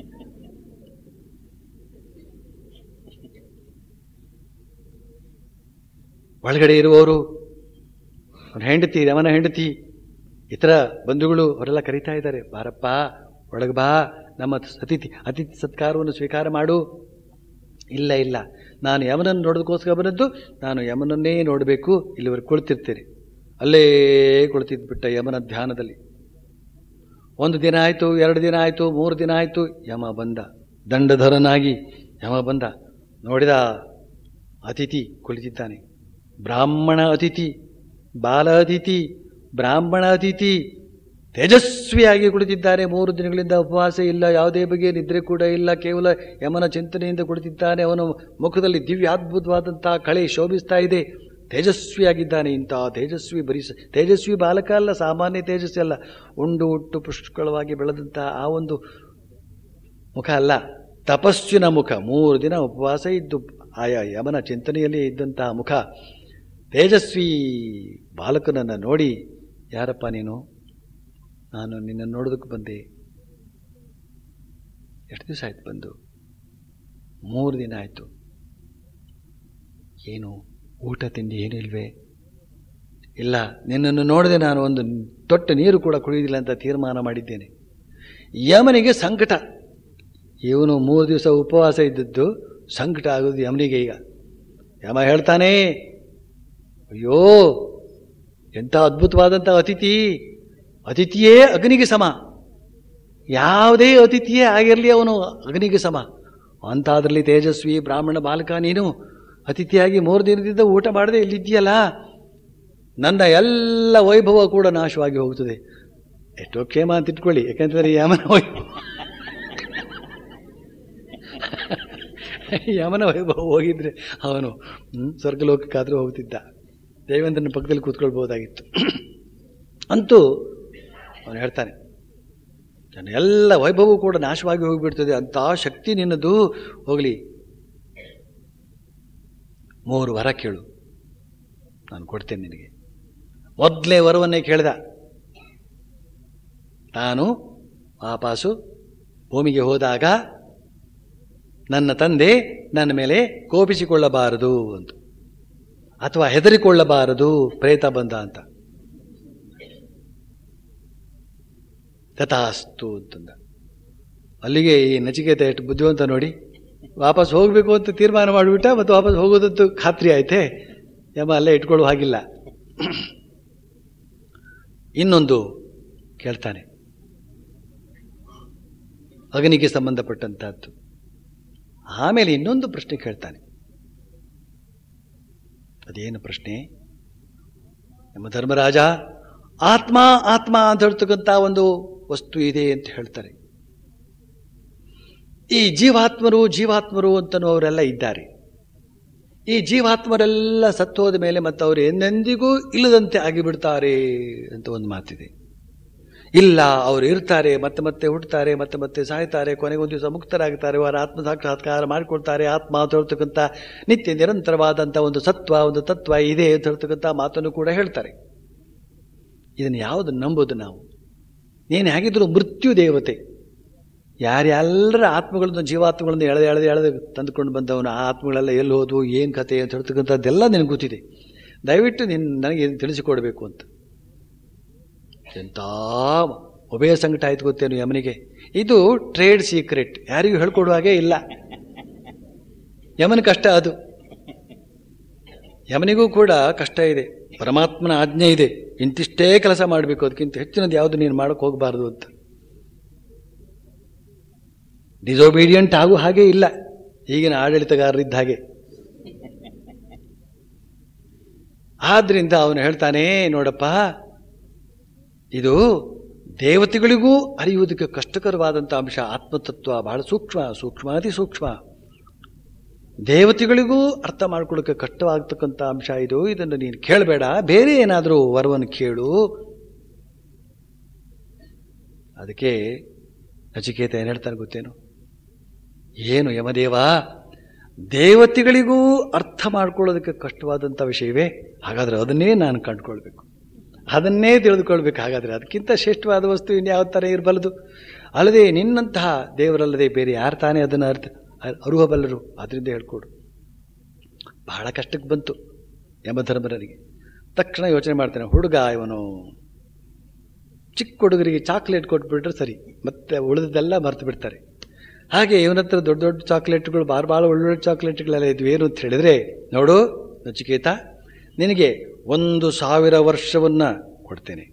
ಒಳಗಡೆ ಇರುವವರು ಅವನ ಹೆಂಡತಿ ಯಮನ ಹೆಂಡತಿ ಇತರ ಬಂಧುಗಳು ಅವರೆಲ್ಲ ಕರೀತಾ ಇದ್ದಾರೆ ಬಾರಪ್ಪ ಒಳಗೆ ಬಾ ನಮ್ಮ ಅತಿಥಿ ಅತಿಥಿ ಸತ್ಕಾರವನ್ನು ಸ್ವೀಕಾರ ಮಾಡು ಇಲ್ಲ ಇಲ್ಲ ನಾನು ಯಮನನ್ನು ನೋಡೋದಕ್ಕೋಸ್ಕರ ಬಂದದ್ದು ನಾನು ಯಮನನ್ನೇ ನೋಡಬೇಕು ಇಲ್ಲಿವರೆಗೆ ಕುಳಿತಿರ್ತೇನೆ ಅಲ್ಲೇ ಕುಳಿತಿದ್ಬಿಟ್ಟ ಯಮನ ಧ್ಯಾನದಲ್ಲಿ ಒಂದು ದಿನ ಆಯಿತು ಎರಡು ದಿನ ಆಯಿತು ಮೂರು ದಿನ ಆಯಿತು ಯಮ ಬಂದ ದಂಡಧರನಾಗಿ ಯಮ ಬಂದ ನೋಡಿದ ಅತಿಥಿ ಕುಳಿತಿದ್ದಾನೆ ಬ್ರಾಹ್ಮಣ ಅತಿಥಿ ಬಾಲ ಅತಿಥಿ ಬ್ರಾಹ್ಮಣ ಅತಿಥಿ ತೇಜಸ್ವಿಯಾಗಿ ಕುಳಿತಿದ್ದಾನೆ ಮೂರು ದಿನಗಳಿಂದ ಉಪವಾಸ ಇಲ್ಲ ಯಾವುದೇ ಬಗೆಯ ನಿದ್ರೆ ಕೂಡ ಇಲ್ಲ ಕೇವಲ ಯಮನ ಚಿಂತನೆಯಿಂದ ಕುಳಿತಿದ್ದಾನೆ ಅವನ ಮುಖದಲ್ಲಿ ದಿವ್ಯಾದ್ಭುತವಾದಂತಹ ಕಳೆ ಶೋಭಿಸ್ತಾ ಇದೆ ತೇಜಸ್ವಿಯಾಗಿದ್ದಾನೆ ಇಂತಹ ತೇಜಸ್ವಿ ಬರೀ ಸ- ತೇಜಸ್ವಿ ಬಾಲಕ ಅಲ್ಲ ಸಾಮಾನ್ಯ ತೇಜಸ್ವಿ ಅಲ್ಲ ಉಂಡು ಉಟ್ಟು ಪುಷ್ಕಳವಾಗಿ ಬೆಳೆದಂತಹ ಆ ಒಂದು ಮುಖ ಅಲ್ಲ ತಪಸ್ಸಿನ ಮುಖ ಮೂರು ದಿನ ಉಪವಾಸ ಇದ್ದು ಆಯಾ ಯಮನ ಚಿಂತನೆಯಲ್ಲಿ ಇದ್ದಂತಹ ಮುಖ ತೇಜಸ್ವಿ ಬಾಲಕನನ್ನು ನೋಡಿ ಯಾರಪ್ಪ ನೀನು ನಾನು ನಿನ್ನನ್ನು ನೋಡೋದಕ್ಕೆ ಬಂದೆ ಎಷ್ಟು ದಿವಸ ಆಯ್ತು ಬಂದು ಮೂರು ದಿನ ಆಯಿತು ಏನು ಊಟ ತಿಂಡಿ ಏನೂ ಇಲ್ವೇ ಇಲ್ಲ ನಿನ್ನನ್ನು ನೋಡದೆ ನಾನು ಒಂದು ತೊಟ್ಟ ನೀರು ಕೂಡ ಕುಡಿಯುವುದಿಲ್ಲ ಅಂತ ತೀರ್ಮಾನ ಮಾಡಿದ್ದೇನೆ ಯಮನಿಗೆ ಸಂಕಟ ಇವನು ಮೂರು ದಿವಸ ಉಪವಾಸ ಇದ್ದದ್ದು ಸಂಕಟ ಆಗೋದು ಯಮನಿಗೆ ಈಗ ಯಮ ಹೇಳ್ತಾನೆ ಅಯ್ಯೋ ಎಂಥ ಅದ್ಭುತವಾದಂಥ ಅತಿಥಿ ಅತಿಥಿಯೇ ಅಗ್ನಿಗೆ ಸಮ ಯಾವುದೇ ಅತಿಥಿಯೇ ಆಗಿರಲಿ ಅವನು ಅಗ್ನಿಗೆ ಸಮ ಅಂತಾದ್ರಲ್ಲಿ ತೇಜಸ್ವಿ ಬ್ರಾಹ್ಮಣ ಬಾಲಕ ನೀನು ಅತಿಥಿಯಾಗಿ ಮೂರು ದಿನದಿಂದ ಊಟ ಮಾಡದೆ ಇಲ್ಲಿದ್ದೀಯಲ್ಲ ನನ್ನ ಎಲ್ಲ ವೈಭವ ಕೂಡ ನಾಶವಾಗಿ ಹೋಗ್ತದೆ ಎಷ್ಟೋ ಕ್ಷೇಮ ಅಂತ ಇಟ್ಕೊಳ್ಳಿ ಯಾಕಂತಂದ್ರೆ ಯಮನ ವೈಭವ ಯಮನ ವೈಭವ ಹೋಗಿದ್ರೆ ಅವನು ಹ್ಮ್, ಸ್ವರ್ಗಲೋಕಕ್ಕಾದ್ರೂ ಹೋಗ್ತಿದ್ದ ದೇವೇಂದ್ರನ ಪಕ್ಕದಲ್ಲಿ ಕೂತ್ಕೊಳ್ಬೋದಾಗಿತ್ತು ಅಂತೂ ಅವನು ಹೇಳ್ತಾನೆ ನನ್ನ ಎಲ್ಲ ವೈಭವವು ಕೂಡ ನಾಶವಾಗಿ ಹೋಗಿಬಿಡ್ತದೆ ಅಂತ ಶಕ್ತಿ ನಿನ್ನದು ಹೋಗಲಿ ಮೂರು ವರ ಕೇಳು ನಾನು ಕೊಡ್ತೇನೆ ನಿನಗೆ ಮೊದಲೇ ವರವನ್ನೇ ಕೇಳಿದ ನಾನು ವಾಪಾಸು ಭೂಮಿಗೆ ಹೋದಾಗ ನನ್ನ ತಂದೆ ನನ್ನ ಮೇಲೆ ಕೋಪಿಸಿಕೊಳ್ಳಬಾರದು ಅಂತ ಅಥವಾ ಹೆದರಿಕೊಳ್ಳಬಾರದು ಪ್ರೇತ ಬಂದ ಅಂತ ತಥಾಸ್ತು ಅಂತಂದ ಅಲ್ಲಿಗೆ ಈ ನಚಿಕೇತ ಎಷ್ಟು ಬುದ್ಧಿವಂತ ನೋಡಿ ವಾಪಸ್ ಹೋಗಬೇಕು ಅಂತ ತೀರ್ಮಾನ ಮಾಡಿಬಿಟ್ಟ ಮತ್ತು ವಾಪಸ್ ಹೋಗೋದಂತೂ ಖಾತ್ರಿ ಆಯ್ತೆ ಯಮ ಅಲ್ಲೇ ಇಟ್ಕೊಳ್ಳೋ ಹಾಗಿಲ್ಲ ಇನ್ನೊಂದು ಕೇಳ್ತಾನೆ ಅಗ್ನಿಗೆ ಸಂಬಂಧಪಟ್ಟಂತಹದ್ದು ಆಮೇಲೆ ಇನ್ನೊಂದು ಪ್ರಶ್ನೆ ಕೇಳ್ತಾನೆ ಅದೇನು ಪ್ರಶ್ನೆ ನಮ್ಮ ಧರ್ಮರಾಜ ಆತ್ಮ ಆತ್ಮ ಅಂತ ಹೇಳ್ತಕ್ಕಂಥ ಒಂದು ವಸ್ತು ಇದೆ ಅಂತ ಹೇಳ್ತಾರೆ ಈ ಜೀವಾತ್ಮರು ಜೀವಾತ್ಮರು ಅಂತನವರೆಲ್ಲ ಇದ್ದಾರೆ ಈ ಜೀವಾತ್ಮರೆಲ್ಲ ಸತ್ತೋದ ಮೇಲೆ ಮತ್ತು ಅವರು ಎಂದೆಂದಿಗೂ ಇಲ್ಲದಂತೆ ಆಗಿಬಿಡ್ತಾರೆ ಅಂತ ಒಂದು ಮಾತಿದೆ ಇಲ್ಲ ಅವರು ಇರ್ತಾರೆ ಮತ್ತೆ ಮತ್ತೆ ಹುಟ್ಟುತ್ತಾರೆ ಮತ್ತೆ ಮತ್ತೆ ಸಾಯ್ತಾರೆ ಕೊನೆಗೊಂದು ದಿವಸ ಮುಕ್ತರಾಗ್ತಾರೆ ಅವರ ಆತ್ಮ ಸಾಕ್ಷಾತ್ಕಾರ ಮಾಡಿಕೊಳ್ತಾರೆ ಆತ್ಮ ಅಂತ ಹೇಳ್ತಕ್ಕಂಥ ನಿತ್ಯ ನಿರಂತರವಾದಂಥ ಒಂದು ಸತ್ವ ಒಂದು ತತ್ವ ಇದೆ ಅಂತ ಹೇಳ್ತಕ್ಕಂಥ ಮಾತನ್ನು ಕೂಡ ಹೇಳ್ತಾರೆ ಇದನ್ನು ಯಾವುದು ನಂಬೋದು ನಾವು ನೀನು ಹೇಗಿದ್ರು ಮೃತ್ಯು ದೇವತೆ ಯಾರ್ಯಾರ ಆತ್ಮಗಳನ್ನು ಜೀವಾತ್ಮಗಳನ್ನು ಎಳೆದು ಎಳೆದು ಎಳೆದು ತಂದುಕೊಂಡು ಬಂದವನು ಆ ಆತ್ಮಗಳೆಲ್ಲ ಎಲ್ಲಿ ಹೋದ್ವು ಏನು ಕತೆ ಅಂತ ಹೇಳ್ತಕ್ಕಂಥದ್ದೆಲ್ಲ ನಿನಗೆ ಗೊತ್ತಿದೆ ದಯವಿಟ್ಟು ನೀನು ನನಗೆ ಇದನ್ನು ತಿಳಿಸಿಕೊಡ್ಬೇಕು ಅಂತ ಎಂಥ ಉಭಯ ಸಂಕಟ ಆಯ್ತು ಗೊತ್ತೇನು ಯಮನಿಗೆ ಇದು ಟ್ರೇಡ್ ಸೀಕ್ರೆಟ್ ಯಾರಿಗೂ ಹೇಳ್ಕೊಡುವ ಹಾಗೆ ಇಲ್ಲ ಯಮನ ಕಷ್ಟ ಅದು ಯಮನಿಗೂ ಕೂಡ ಕಷ್ಟ ಇದೆ ಪರಮಾತ್ಮನ ಆಜ್ಞೆ ಇದೆ ಇಂತಿಷ್ಟೇ ಕೆಲಸ ಮಾಡಬೇಕು ಅದಕ್ಕಿಂತ ಹೆಚ್ಚಿನದು ಯಾವುದು ನೀನು ಮಾಡೋಕೆ ಹೋಗಬಾರ್ದು ಅಂತ ಡಿಸೊಬೀಡಿಯಂಟ್ ಆಗು ಹಾಗೆ ಇಲ್ಲ ಈಗಿನ ಆಡಳಿತಗಾರರಿದ್ದ ಹಾಗೆ ಆದ್ರಿಂದ ಅವನು ಹೇಳ್ತಾನೆ ನೋಡಪ್ಪ ಇದು ದೇವತೆಗಳಿಗೂ ಅರಿಯುವುದಕ್ಕೆ ಕಷ್ಟಕರವಾದಂಥ ಅಂಶ ಆತ್ಮತತ್ವ ಬಹಳ ಸೂಕ್ಷ್ಮ ಸೂಕ್ಷ್ಮಾತಿ ಸೂಕ್ಷ್ಮ ದೇವತೆಗಳಿಗೂ ಅರ್ಥ ಮಾಡ್ಕೊಳ್ಳೋಕೆ ಕಷ್ಟವಾಗ್ತಕ್ಕಂಥ ಅಂಶ ಇದು ಇದನ್ನು ನೀನು ಕೇಳಬೇಡ ಬೇರೆ ಏನಾದರೂ ವರವನ್ನು ಕೇಳು ಅದಕ್ಕೆ ನಚಿಕೇತ ಏನು ಹೇಳ್ತಾನೆ ಗೊತ್ತೇನು ಏನು ಯಮದೇವ ದೇವತೆಗಳಿಗೂ ಅರ್ಥ ಮಾಡ್ಕೊಳ್ಳೋದಕ್ಕೆ ಕಷ್ಟವಾದಂಥ ವಿಷಯವೇ ಹಾಗಾದ್ರೆ ಅದನ್ನೇ ನಾನು ಕಂಡುಕೊಳ್ಬೇಕು ಅದನ್ನೇ ತಿಳಿದುಕೊಳ್ಬೇಕು ಹಾಗಾದ್ರೆ ಅದಕ್ಕಿಂತ ಶ್ರೇಷ್ಠವಾದ ವಸ್ತು ಇನ್ಯಾವ ಥರ ಇರಬಲ್ಲದು ಅಲ್ಲದೆ ನಿನ್ನಂತಹ ದೇವರಲ್ಲದೆ ಬೇರೆ ಯಾರು ತಾನೇ ಅದನ್ನು ಅರ್ಥ ಅರುಹಬಲ್ಲರು ಅದರಿಂದ ಹೇಳ್ಕೊಡು ಬಹಳ ಕಷ್ಟಕ್ಕೆ ಬಂತು ಯಮಧರ್ಮರನಿಗೆ ತಕ್ಷಣ ಯೋಚನೆ ಮಾಡ್ತಾನೆ ಹುಡುಗ ಇವನು ಚಿಕ್ಕ ಹುಡುಗರಿಗೆ ಚಾಕ್ಲೇಟ್ ಕೊಟ್ಬಿಟ್ರೆ ಸರಿ ಮತ್ತೆ ಉಳಿದದೆಲ್ಲ ಮರ್ತು ಬಿಡ್ತಾರೆ ಹಾಗೆ ಇವನ ಹತ್ರ ದೊಡ್ಡ ದೊಡ್ಡ ಚಾಕ್ಲೇಟ್ಗಳು ಭಾಳ ಭಾಳ ಒಳ್ಳೊಳ್ಳೆ ಚಾಕ್ಲೇಟ್ಗಳೆಲ್ಲ ಇದ್ವು ಏನು ಅಂತ ಹೇಳಿದ್ರೆ ನೋಡು ನಚಿಕೇತ ನಿನಗೆ ಒಂದು ಸಾವಿರ ವರ್ಷವನ್ನ ಕೊಡ್ತೇನೆ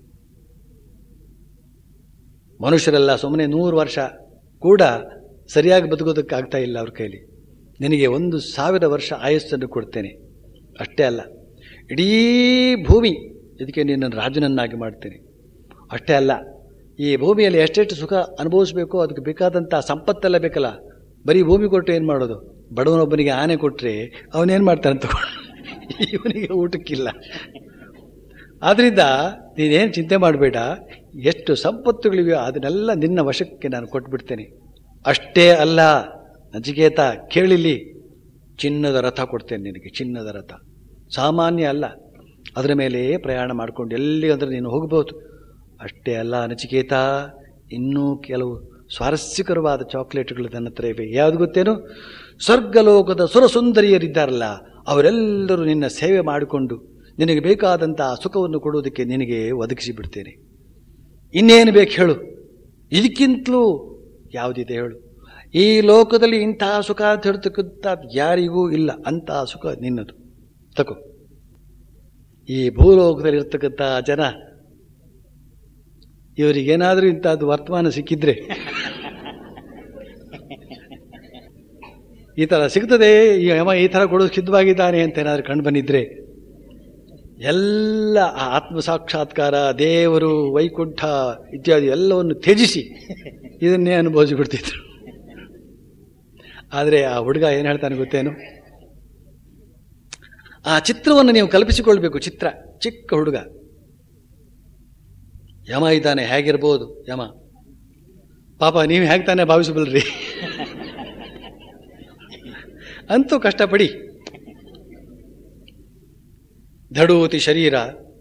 ಮನುಷ್ಯರೆಲ್ಲ ಸುಮ್ಮನೆ ನೂರು ವರ್ಷ ಕೂಡ ಸರಿಯಾಗಿ ಬದುಕೋದಕ್ಕೆ ಆಗ್ತಾ ಇಲ್ಲ ಅವ್ರ ಕೈಲಿ ನಿನಗೆ ಒಂದು ಸಾವಿರ ವರ್ಷ ಆಯಸ್ಸನ್ನು ಕೊಡ್ತೇನೆ ಅಷ್ಟೇ ಅಲ್ಲ ಇಡೀ ಭೂಮಿ ಇದಕ್ಕೆ ನಿನ್ನನ್ನು ರಾಜನನ್ನಾಗಿ ಮಾಡ್ತೇನೆ ಅಷ್ಟೇ ಅಲ್ಲ ಈ ಭೂಮಿಯಲ್ಲಿ ಎಷ್ಟೆಷ್ಟು ಸುಖ ಅನುಭವಿಸಬೇಕೋ ಅದಕ್ಕೆ ಬೇಕಾದಂಥ ಸಂಪತ್ತೆಲ್ಲ ಬೇಕಲ್ಲ ಬರೀ ಭೂಮಿ ಕೊಟ್ಟು ಏನು ಮಾಡೋದು ಬಡವನೊಬ್ಬನಿಗೆ ಆನೆ ಕೊಟ್ಟರೆ ಅವನೇನು ಮಾಡ್ತಾನೆ ತಗೊಂಡು ಇವನಿಗೆ ಊಟಕ್ಕಿಲ್ಲ ಆದ್ರಿಂದ ನೀನೇನು ಚಿಂತೆ ಮಾಡಬೇಡ ಎಷ್ಟು ಸಂಪತ್ತುಗಳಿವೆಯೋ ಅದನ್ನೆಲ್ಲ ನಿನ್ನ ವಶಕ್ಕೆ ನಾನು ಕೊಟ್ಬಿಡ್ತೇನೆ ಅಷ್ಟೇ ಅಲ್ಲ ನಚಿಕೇತ ಕೇಳಿಲಿ ಚಿನ್ನದ ರಥ ಕೊಡ್ತೇನೆ ನಿನಗೆ ಚಿನ್ನದ ರಥ ಸಾಮಾನ್ಯ ಅಲ್ಲ ಅದರ ಮೇಲೆ ಪ್ರಯಾಣ ಮಾಡಿಕೊಂಡು ಎಲ್ಲಿ ಅಂದರೆ ನೀನು ಹೋಗಬಹುದು ಅಷ್ಟೇ ಅಲ್ಲ ನಚಿಕೇತ ಇನ್ನೂ ಕೆಲವು ಸ್ವಾರಸ್ಯಕರವಾದ ಚಾಕ್ಲೇಟ್ಗಳು ನನ್ನ ಹತ್ರ ಇವೆ ಯಾವುದು ಗೊತ್ತೇನು ಸ್ವರ್ಗಲೋಕದ ಸುರಸುಂದರಿಯರಿದ್ದಾರಲ್ಲ ಅವರೆಲ್ಲರೂ ನಿನ್ನ ಸೇವೆ ಮಾಡಿಕೊಂಡು ನಿನಗೆ ಬೇಕಾದಂಥ ಸುಖವನ್ನು ಕೊಡುವುದಕ್ಕೆ ನಿನಗೆ ಒದಗಿಸಿ ಬಿಡ್ತೇನೆ ಇನ್ನೇನು ಬೇಕು ಹೇಳು ಇದಕ್ಕಿಂತಲೂ ಯಾವುದಿದೆ ಹೇಳು ಈ ಲೋಕದಲ್ಲಿ ಇಂತಹ ಸುಖ ಅಂತ ಹೇಳ್ತಕ್ಕಂಥ ಯಾರಿಗೂ ಇಲ್ಲ ಅಂತಹ ಸುಖ ನಿನ್ನದು ತಗೋ ಈ ಭೂಲೋಕದಲ್ಲಿ ಇರ್ತಕ್ಕಂಥ ಜನ ಇವರಿಗೇನಾದರೂ ಇಂಥದ್ದು ವರ್ತಮಾನ ಸಿಕ್ಕಿದ್ರೆ ಈ ಥರ ಸಿಗ್ತದೆ ಈ ಯಮ ಈ ಥರ ಕೊಡೋದು ಸಿದ್ಧವಾಗಿದ್ದಾನೆ ಅಂತ ಏನಾದರೂ ಕಂಡು ಬಂದಿದ್ರೆ ಎಲ್ಲ ಆ ಆತ್ಮ ಸಾಕ್ಷಾತ್ಕಾರ ದೇವರು ವೈಕುಂಠ ಇತ್ಯಾದಿ ಎಲ್ಲವನ್ನು ತ್ಯಜಿಸಿ ಇದನ್ನೇ ಅನುಭವಿಸಿಕೊಡ್ತಿದ್ರು ಆದರೆ ಆ ಹುಡುಗ ಏನು ಹೇಳ್ತಾನೆ ಗೊತ್ತೇನು ಆ ಚಿತ್ರವನ್ನು ನೀವು ಕಲ್ಪಿಸಿಕೊಳ್ಬೇಕು ಚಿತ್ರ ಚಿಕ್ಕ ಹುಡುಗ ಯಮ ಇದ್ದಾನೆ ಹೇಗಿರ್ಬೋದು ಯಮ ಪಾಪ ನೀವು ಹೇಗೆ ತಾನೇ ಭಾವಿಸಬಲ್ರಿ ಅಂತೂ ಕಷ್ಟಪಡಿ ದಡೂತಿ ಶರೀರ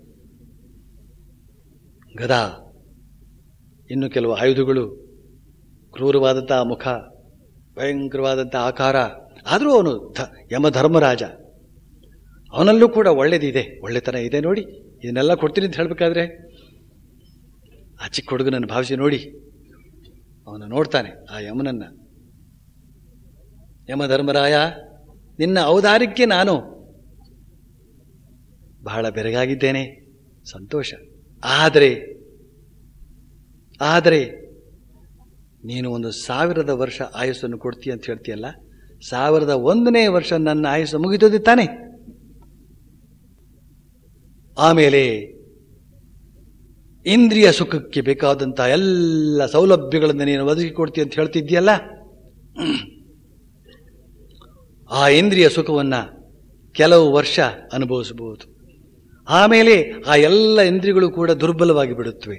ಗದಾ ಇನ್ನು ಕೆಲವು ಆಯುಧಗಳು ಕ್ರೂರವಾದಂಥ ಮುಖ ಭಯಂಕರವಾದಂಥ ಆಕಾರ ಆದರೂ ಅವನು ಧ ಯಮಧರ್ಮರಾಜ ಅವನಲ್ಲೂ ಕೂಡ ಒಳ್ಳೇದಿದೆ ಒಳ್ಳೆತನ ಇದೆ ನೋಡಿ ಇದನ್ನೆಲ್ಲ ಕೊಡ್ತೀನಿ ಅಂತ ಹೇಳಬೇಕಾದ್ರೆ ಆ ಚಿಕ್ಕ ಹುಡುಗನನ್ನು ಭಾವಿಸಿ ನೋಡಿ ಅವನು ನೋಡ್ತಾನೆ ಆ ಯಮನನ್ನ ಯಮಧರ್ಮರಾಯ ನಿನ್ನ ಔದಾರ್ಯಕ್ಕೆ ನಾನು ಬಹಳ ಬೆರಗಾಗಿದ್ದೇನೆ ಸಂತೋಷ ಆದರೆ ಆದರೆ ನೀನು ಒಂದು ಸಾವಿರದ ವರ್ಷ ಆಯುಸ್ಸನ್ನು ಕೊಡ್ತೀಯ ಅಂತ ಹೇಳ್ತೀಯಲ್ಲ ಸಾವಿರದ ಒಂದನೇ ವರ್ಷ ನನ್ನ ಆಯುಸ್ಸು ಮುಗಿದೋದಿ ತಾನೆ ಆಮೇಲೆ ಇಂದ್ರಿಯ ಸುಖಕ್ಕೆ ಬೇಕಾದಂಥ ಎಲ್ಲ ಸೌಲಭ್ಯಗಳನ್ನು ನೀನು ಒದಗಿಕೊಡ್ತೀಯ ಅಂತ ಹೇಳ್ತಿದ್ದೀಯಲ್ಲ ಆ ಇಂದ್ರಿಯ ಸುಖವನ್ನು ಕೆಲವು ವರ್ಷ ಅನುಭವಿಸಬಹುದು ಆಮೇಲೆ ಆ ಎಲ್ಲ ಇಂದ್ರಿಯಗಳು ಕೂಡ ದುರ್ಬಲವಾಗಿ ಬಿಡುತ್ತವೆ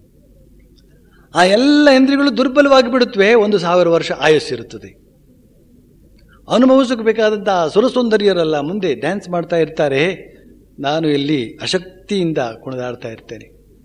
ಆ ಎಲ್ಲ ಇಂದ್ರಿಯಗಳು ದುರ್ಬಲವಾಗಿ ಬಿಡುತ್ತವೆ ಒಂದು ಸಾವಿರ ವರ್ಷ ಆಯುಸ್ಸಿರುತ್ತದೆ ಅನುಭವಿಸಕ್ಕೆ ಬೇಕಾದಂಥ ಸುರಸುಂದರಿಯರೆಲ್ಲ ಮುಂದೆ ಡ್ಯಾನ್ಸ್ ಮಾಡ್ತಾ ಇರ್ತಾರೆ ನಾನು ಇಲ್ಲಿ ಅಶಕ್ತಿಯಿಂದ ಕುಣಿದಾಡ್ತಾ ಇರ್ತೇನೆ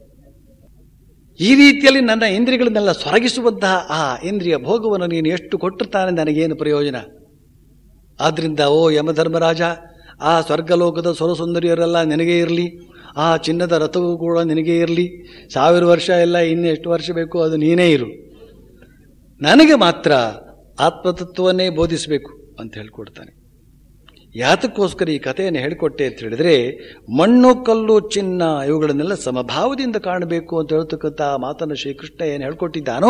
ಈ ರೀತಿಯಲ್ಲಿ ನನ್ನ ಇಂದ್ರಿಯಗಳನ್ನೆಲ್ಲ ಸೊರಗಿಸುವಂತಹ ಆ ಇಂದ್ರಿಯ ಭೋಗವನ್ನು ನೀನು ಎಷ್ಟು ಕೊಟ್ಟಿರ್ತಾನೆ ನನಗೇನು ಪ್ರಯೋಜನ ಆದ್ರಿಂದ ಓ ಯಮಧರ್ಮರಾಜ ಆ ಸ್ವರ್ಗಲೋಕದ ಸುರಸುಂದರಿಯರೆಲ್ಲ ನಿನಗೇ ಇರಲಿ ಆ ಚಿನ್ನದ ರಥವೂ ಕೂಡ ನಿನಗೇ ಇರಲಿ ಸಾವಿರ ವರ್ಷ ಎಲ್ಲ ಇನ್ನು ಎಷ್ಟು ವರ್ಷ ಬೇಕು ಅದು ನೀನೇ ಇರು ನನಗೆ ಮಾತ್ರ ಆತ್ಮತತ್ವವನ್ನೇ ಬೋಧಿಸಬೇಕು ಅಂತ ಹೇಳ್ಕೊಡ್ತಾನೆ ಯಾತಕ್ಕೋಸ್ಕರ ಈ ಕಥೆಯನ್ನು ಹೇಳಿಕೊಟ್ಟೆ ಅಂತ ಹೇಳಿದ್ರೆ ಮಣ್ಣು ಕಲ್ಲು ಚಿನ್ನ ಇವುಗಳನ್ನೆಲ್ಲ ಸಮಭಾವದಿಂದ ಕಾಣಬೇಕು ಅಂತ ಹೇಳ್ತಕ್ಕಂಥ ಮಾತನ್ನು ಶ್ರೀಕೃಷ್ಣ ಏನು ಹೇಳ್ಕೊಟ್ಟಿದ್ದಾನೋ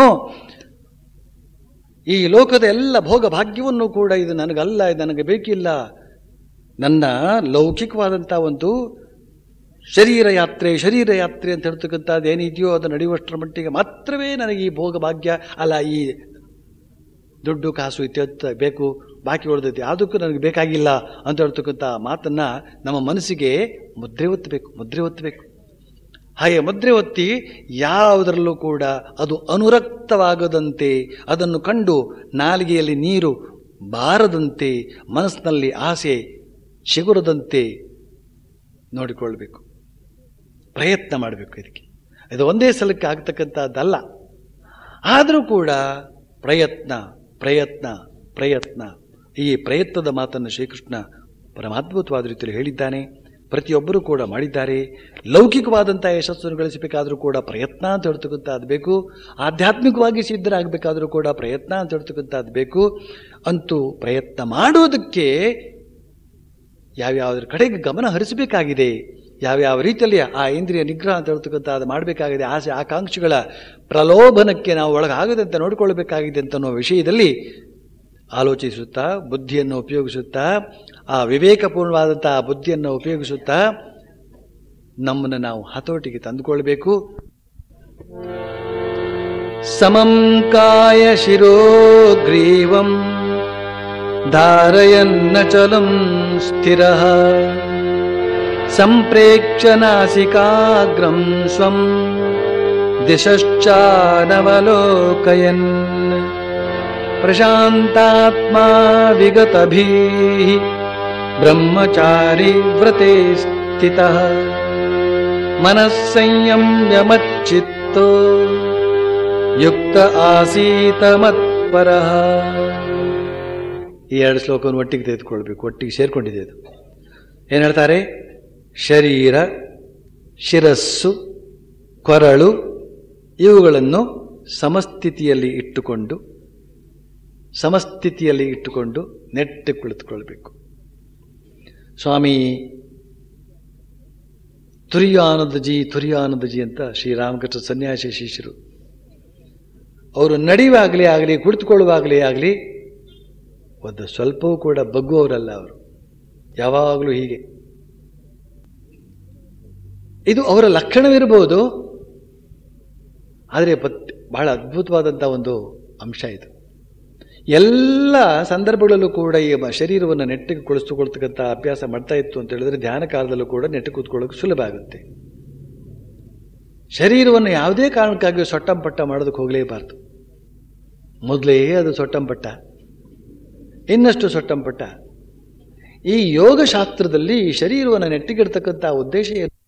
ಈ ಲೋಕದ ಎಲ್ಲ ಭೋಗ ಭಾಗ್ಯವನ್ನು ಕೂಡ ಇದು ನನಗಲ್ಲ ಇದು ನನಗೆ ಬೇಕಿಲ್ಲ ನನ್ನ ಲೌಕಿಕವಾದಂಥ ಒಂದು ಶರೀರ ಯಾತ್ರೆ ಶರೀರ ಯಾತ್ರೆ ಅಂತ ಹೇಳ್ತಕ್ಕಂಥದ್ದು ಏನಿದೆಯೋ ಅದು ನಡೆಯುವಷ್ಟರ ಮಟ್ಟಿಗೆ ಮಾತ್ರವೇ ನನಗೆ ಈ ಭೋಗ ಭಾಗ್ಯ ಅಲ್ಲ ಈ ದುಡ್ಡು ಕಾಸು ಇತ್ಯರ್ಥ ಬೇಕು ಬಾಕಿ ಉಳಿದೈತಿ ಯಾವುದಕ್ಕೂ ನನಗೆ ಬೇಕಾಗಿಲ್ಲ ಅಂತ ಹೇಳ್ತಕ್ಕಂಥ ಮಾತನ್ನ ನಮ್ಮ ಮನಸ್ಸಿಗೆ ಮುದ್ರೆ ಒತ್ತಬೇಕು ಮುದ್ರೆ ಒತ್ತಬೇಕು ಹಾಗೆ ಮುದ್ರೆ ಒತ್ತಿ ಯಾವುದರಲ್ಲೂ ಕೂಡ ಅದು ಅನುರಕ್ತವಾಗದಂತೆ ಅದನ್ನು ಕಂಡು ನಾಲಿಗೆಯಲ್ಲಿ ನೀರು ಬಾರದಂತೆ ಮನಸ್ಸಿನಲ್ಲಿ ಆಸೆ ಚಿಗುರದಂತೆ ನೋಡಿಕೊಳ್ಬೇಕು ಪ್ರಯತ್ನ ಮಾಡಬೇಕು ಇದಕ್ಕೆ ಇದು ಒಂದೇ ಸಲಕ್ಕೆ ಆಗ್ತಕ್ಕಂಥದ್ದಲ್ಲ ಆದರೂ ಕೂಡ ಪ್ರಯತ್ನ ಪ್ರಯತ್ನ ಪ್ರಯತ್ನ ಈ ಪ್ರಯತ್ನದ ಮಾತನ್ನು ಶ್ರೀಕೃಷ್ಣ ಪರಮಾದ್ಭುತವಾದ ರೀತಿಯಲ್ಲಿ ಹೇಳಿದ್ದಾನೆ ಪ್ರತಿಯೊಬ್ಬರೂ ಕೂಡ ಮಾಡಿದ್ದಾರೆ ಲೌಕಿಕವಾದಂಥ ಯಶಸ್ಸನ್ನು ಗಳಿಸಬೇಕಾದರೂ ಕೂಡ ಪ್ರಯತ್ನ ಅಂತ ಹೇಳ್ತಕ್ಕಂಥದ್ದು ಬೇಕು ಆಧ್ಯಾತ್ಮಿಕವಾಗಿ ಸಿದ್ಧರಾಗಬೇಕಾದರೂ ಕೂಡ ಪ್ರಯತ್ನ ಅಂತ ಹೇಳ್ತಕ್ಕಂಥದ್ದು ಬೇಕು ಅಂತೂ ಪ್ರಯತ್ನ ಮಾಡೋದಕ್ಕೆ ಯಾವ್ಯಾವ್ದ್ರ ಕಡೆಗೆ ಗಮನ ಹರಿಸಬೇಕಾಗಿದೆ ಯಾವ್ಯಾವ ರೀತಿಯಲ್ಲಿ ಆ ಇಂದ್ರಿಯ ನಿಗ್ರಹ ಅಂತ ಹೇಳ್ತಕ್ಕಂಥದ್ದು ಮಾಡಬೇಕಾಗಿದೆ ಆಸೆ ಆಕಾಂಕ್ಷೆಗಳ ಪ್ರಲೋಭನಕ್ಕೆ ನಾವು ಒಳಗಾಗದಂತೆ ನೋಡಿಕೊಳ್ಳಬೇಕಾಗಿದೆ ಅಂತ ಅನ್ನೋ ವಿಷಯದಲ್ಲಿ ಆಲೋಚಿಸುತ್ತಾ ಬುದ್ಧಿಯನ್ನು ಉಪಯೋಗಿಸುತ್ತಾ ಆ ವಿವೇಕಪೂರ್ಣವಾದಂತಹ ಬುದ್ಧಿಯನ್ನು ಉಪಯೋಗಿಸುತ್ತಾ ನಮ್ಮನ್ನು ನಾವು ಹತೋಟಿಗೆ ತಂದುಕೊಳ್ಬೇಕು ಸಮಂ ಕಾಯ ಶಿರೋಗ್ರೀವಂ ಧಾರಯನ್ನಚಲಂ ಸ್ಥಿರ ಸಂಪ್ರೇಕ್ಷ ನಾಸಿಕಾಗ್ರಂ ಸ್ವಂ ದಿಶಶ್ಚಾನವಲೋಕಯನ್ ಪ್ರಶಾಂತಾತ್ಮಾ ವಿಗತಭೀ ಬ್ರಹ್ಮಚಾರಿ ವ್ರತೆ ಸ್ಥಿತ ಮನಸ್ಸಂಯಮ್ಯ ಮಚ್ಚಿತ್ತೋ ಯುಕ್ತ ಆಸೀತ ಮತ್ಪರ ಈ ಎರಡು ಶ್ಲೋಕವನ್ನು ಒಟ್ಟಿಗೆ ತೆಗೆದುಕೊಳ್ಬೇಕು ಒಟ್ಟಿಗೆ ಸೇರ್ಕೊಂಡಿದೆ ಅದು ಏನು ಹೇಳ್ತಾರೆ ಶರೀರ ಶಿರಸ್ಸು ಕೊರಳು ಇವುಗಳನ್ನು ಸಮಸ್ಥಿತಿಯಲ್ಲಿ ಇಟ್ಟುಕೊಂಡು ಸಮಸ್ಥಿತಿಯಲ್ಲಿ ಇಟ್ಟುಕೊಂಡು ನೆಟ್ಟು ಕುಳಿತುಕೊಳ್ಬೇಕು ಸ್ವಾಮಿ ತುರಿಯಾನಂದಜಿ ತುರಿಯಾನಂದಜಿ ಅಂತ ಶ್ರೀರಾಮಕೃಷ್ಣ ಸನ್ಯಾಸಿ ಶಿಷ್ಯರು ಅವರು ನಡೆಯುವಾಗಲೇ ಆಗಲಿ ಕುಳಿತುಕೊಳ್ಳುವಾಗಲೇ ಆಗಲಿ ಒಂದು ಸ್ವಲ್ಪವೂ ಕೂಡ ಬಗ್ಗುವವರಲ್ಲ ಅವರು ಯಾವಾಗಲೂ ಹೀಗೆ ಇದು ಅವರ ಲಕ್ಷಣವಿರಬಹುದು ಆದರೆ ಪತ್ ಬಹಳ ಅದ್ಭುತವಾದಂಥ ಒಂದು ಅಂಶ ಇದು ಎಲ್ಲ ಸಂದರ್ಭಗಳಲ್ಲೂ ಕೂಡ ಈ ಮ- ಶರೀರವನ್ನು ನೆಟ್ಟಿಗೆ ಕುಳಿಸ್ತುಕೊಳ್ತಕ್ಕಂಥ ಅಭ್ಯಾಸ ಮಾಡ್ತಾ ಇತ್ತು ಅಂತ ಹೇಳಿದ್ರೆ ಧ್ಯಾನ ಕಾಲದಲ್ಲೂ ಕೂಡ ನೆಟ್ಟು ಕೂತ್ಕೊಳ್ಳೋಕೆ ಸುಲಭ ಆಗುತ್ತೆ ಶರೀರವನ್ನು ಯಾವುದೇ ಕಾರಣಕ್ಕಾಗಿ ಸೊಟ್ಟಂಪಟ್ಟ ಮಾಡೋದಕ್ಕೆ ಹೋಗಲೇಬಾರ್ದು ಮೊದಲೇ ಅದು ಸೊಟ್ಟಂಪಟ್ಟ ಇನ್ನಷ್ಟು ಸೊಟ್ಟಂಪಟ್ಟ ಈ ಯೋಗಶಾಸ್ತ್ರದಲ್ಲಿ ಈ ಶರೀರವನ್ನು ನೆಟ್ಟಿಗಿಡ್ತಕ್ಕಂಥ ಉದ್ದೇಶ ಏನು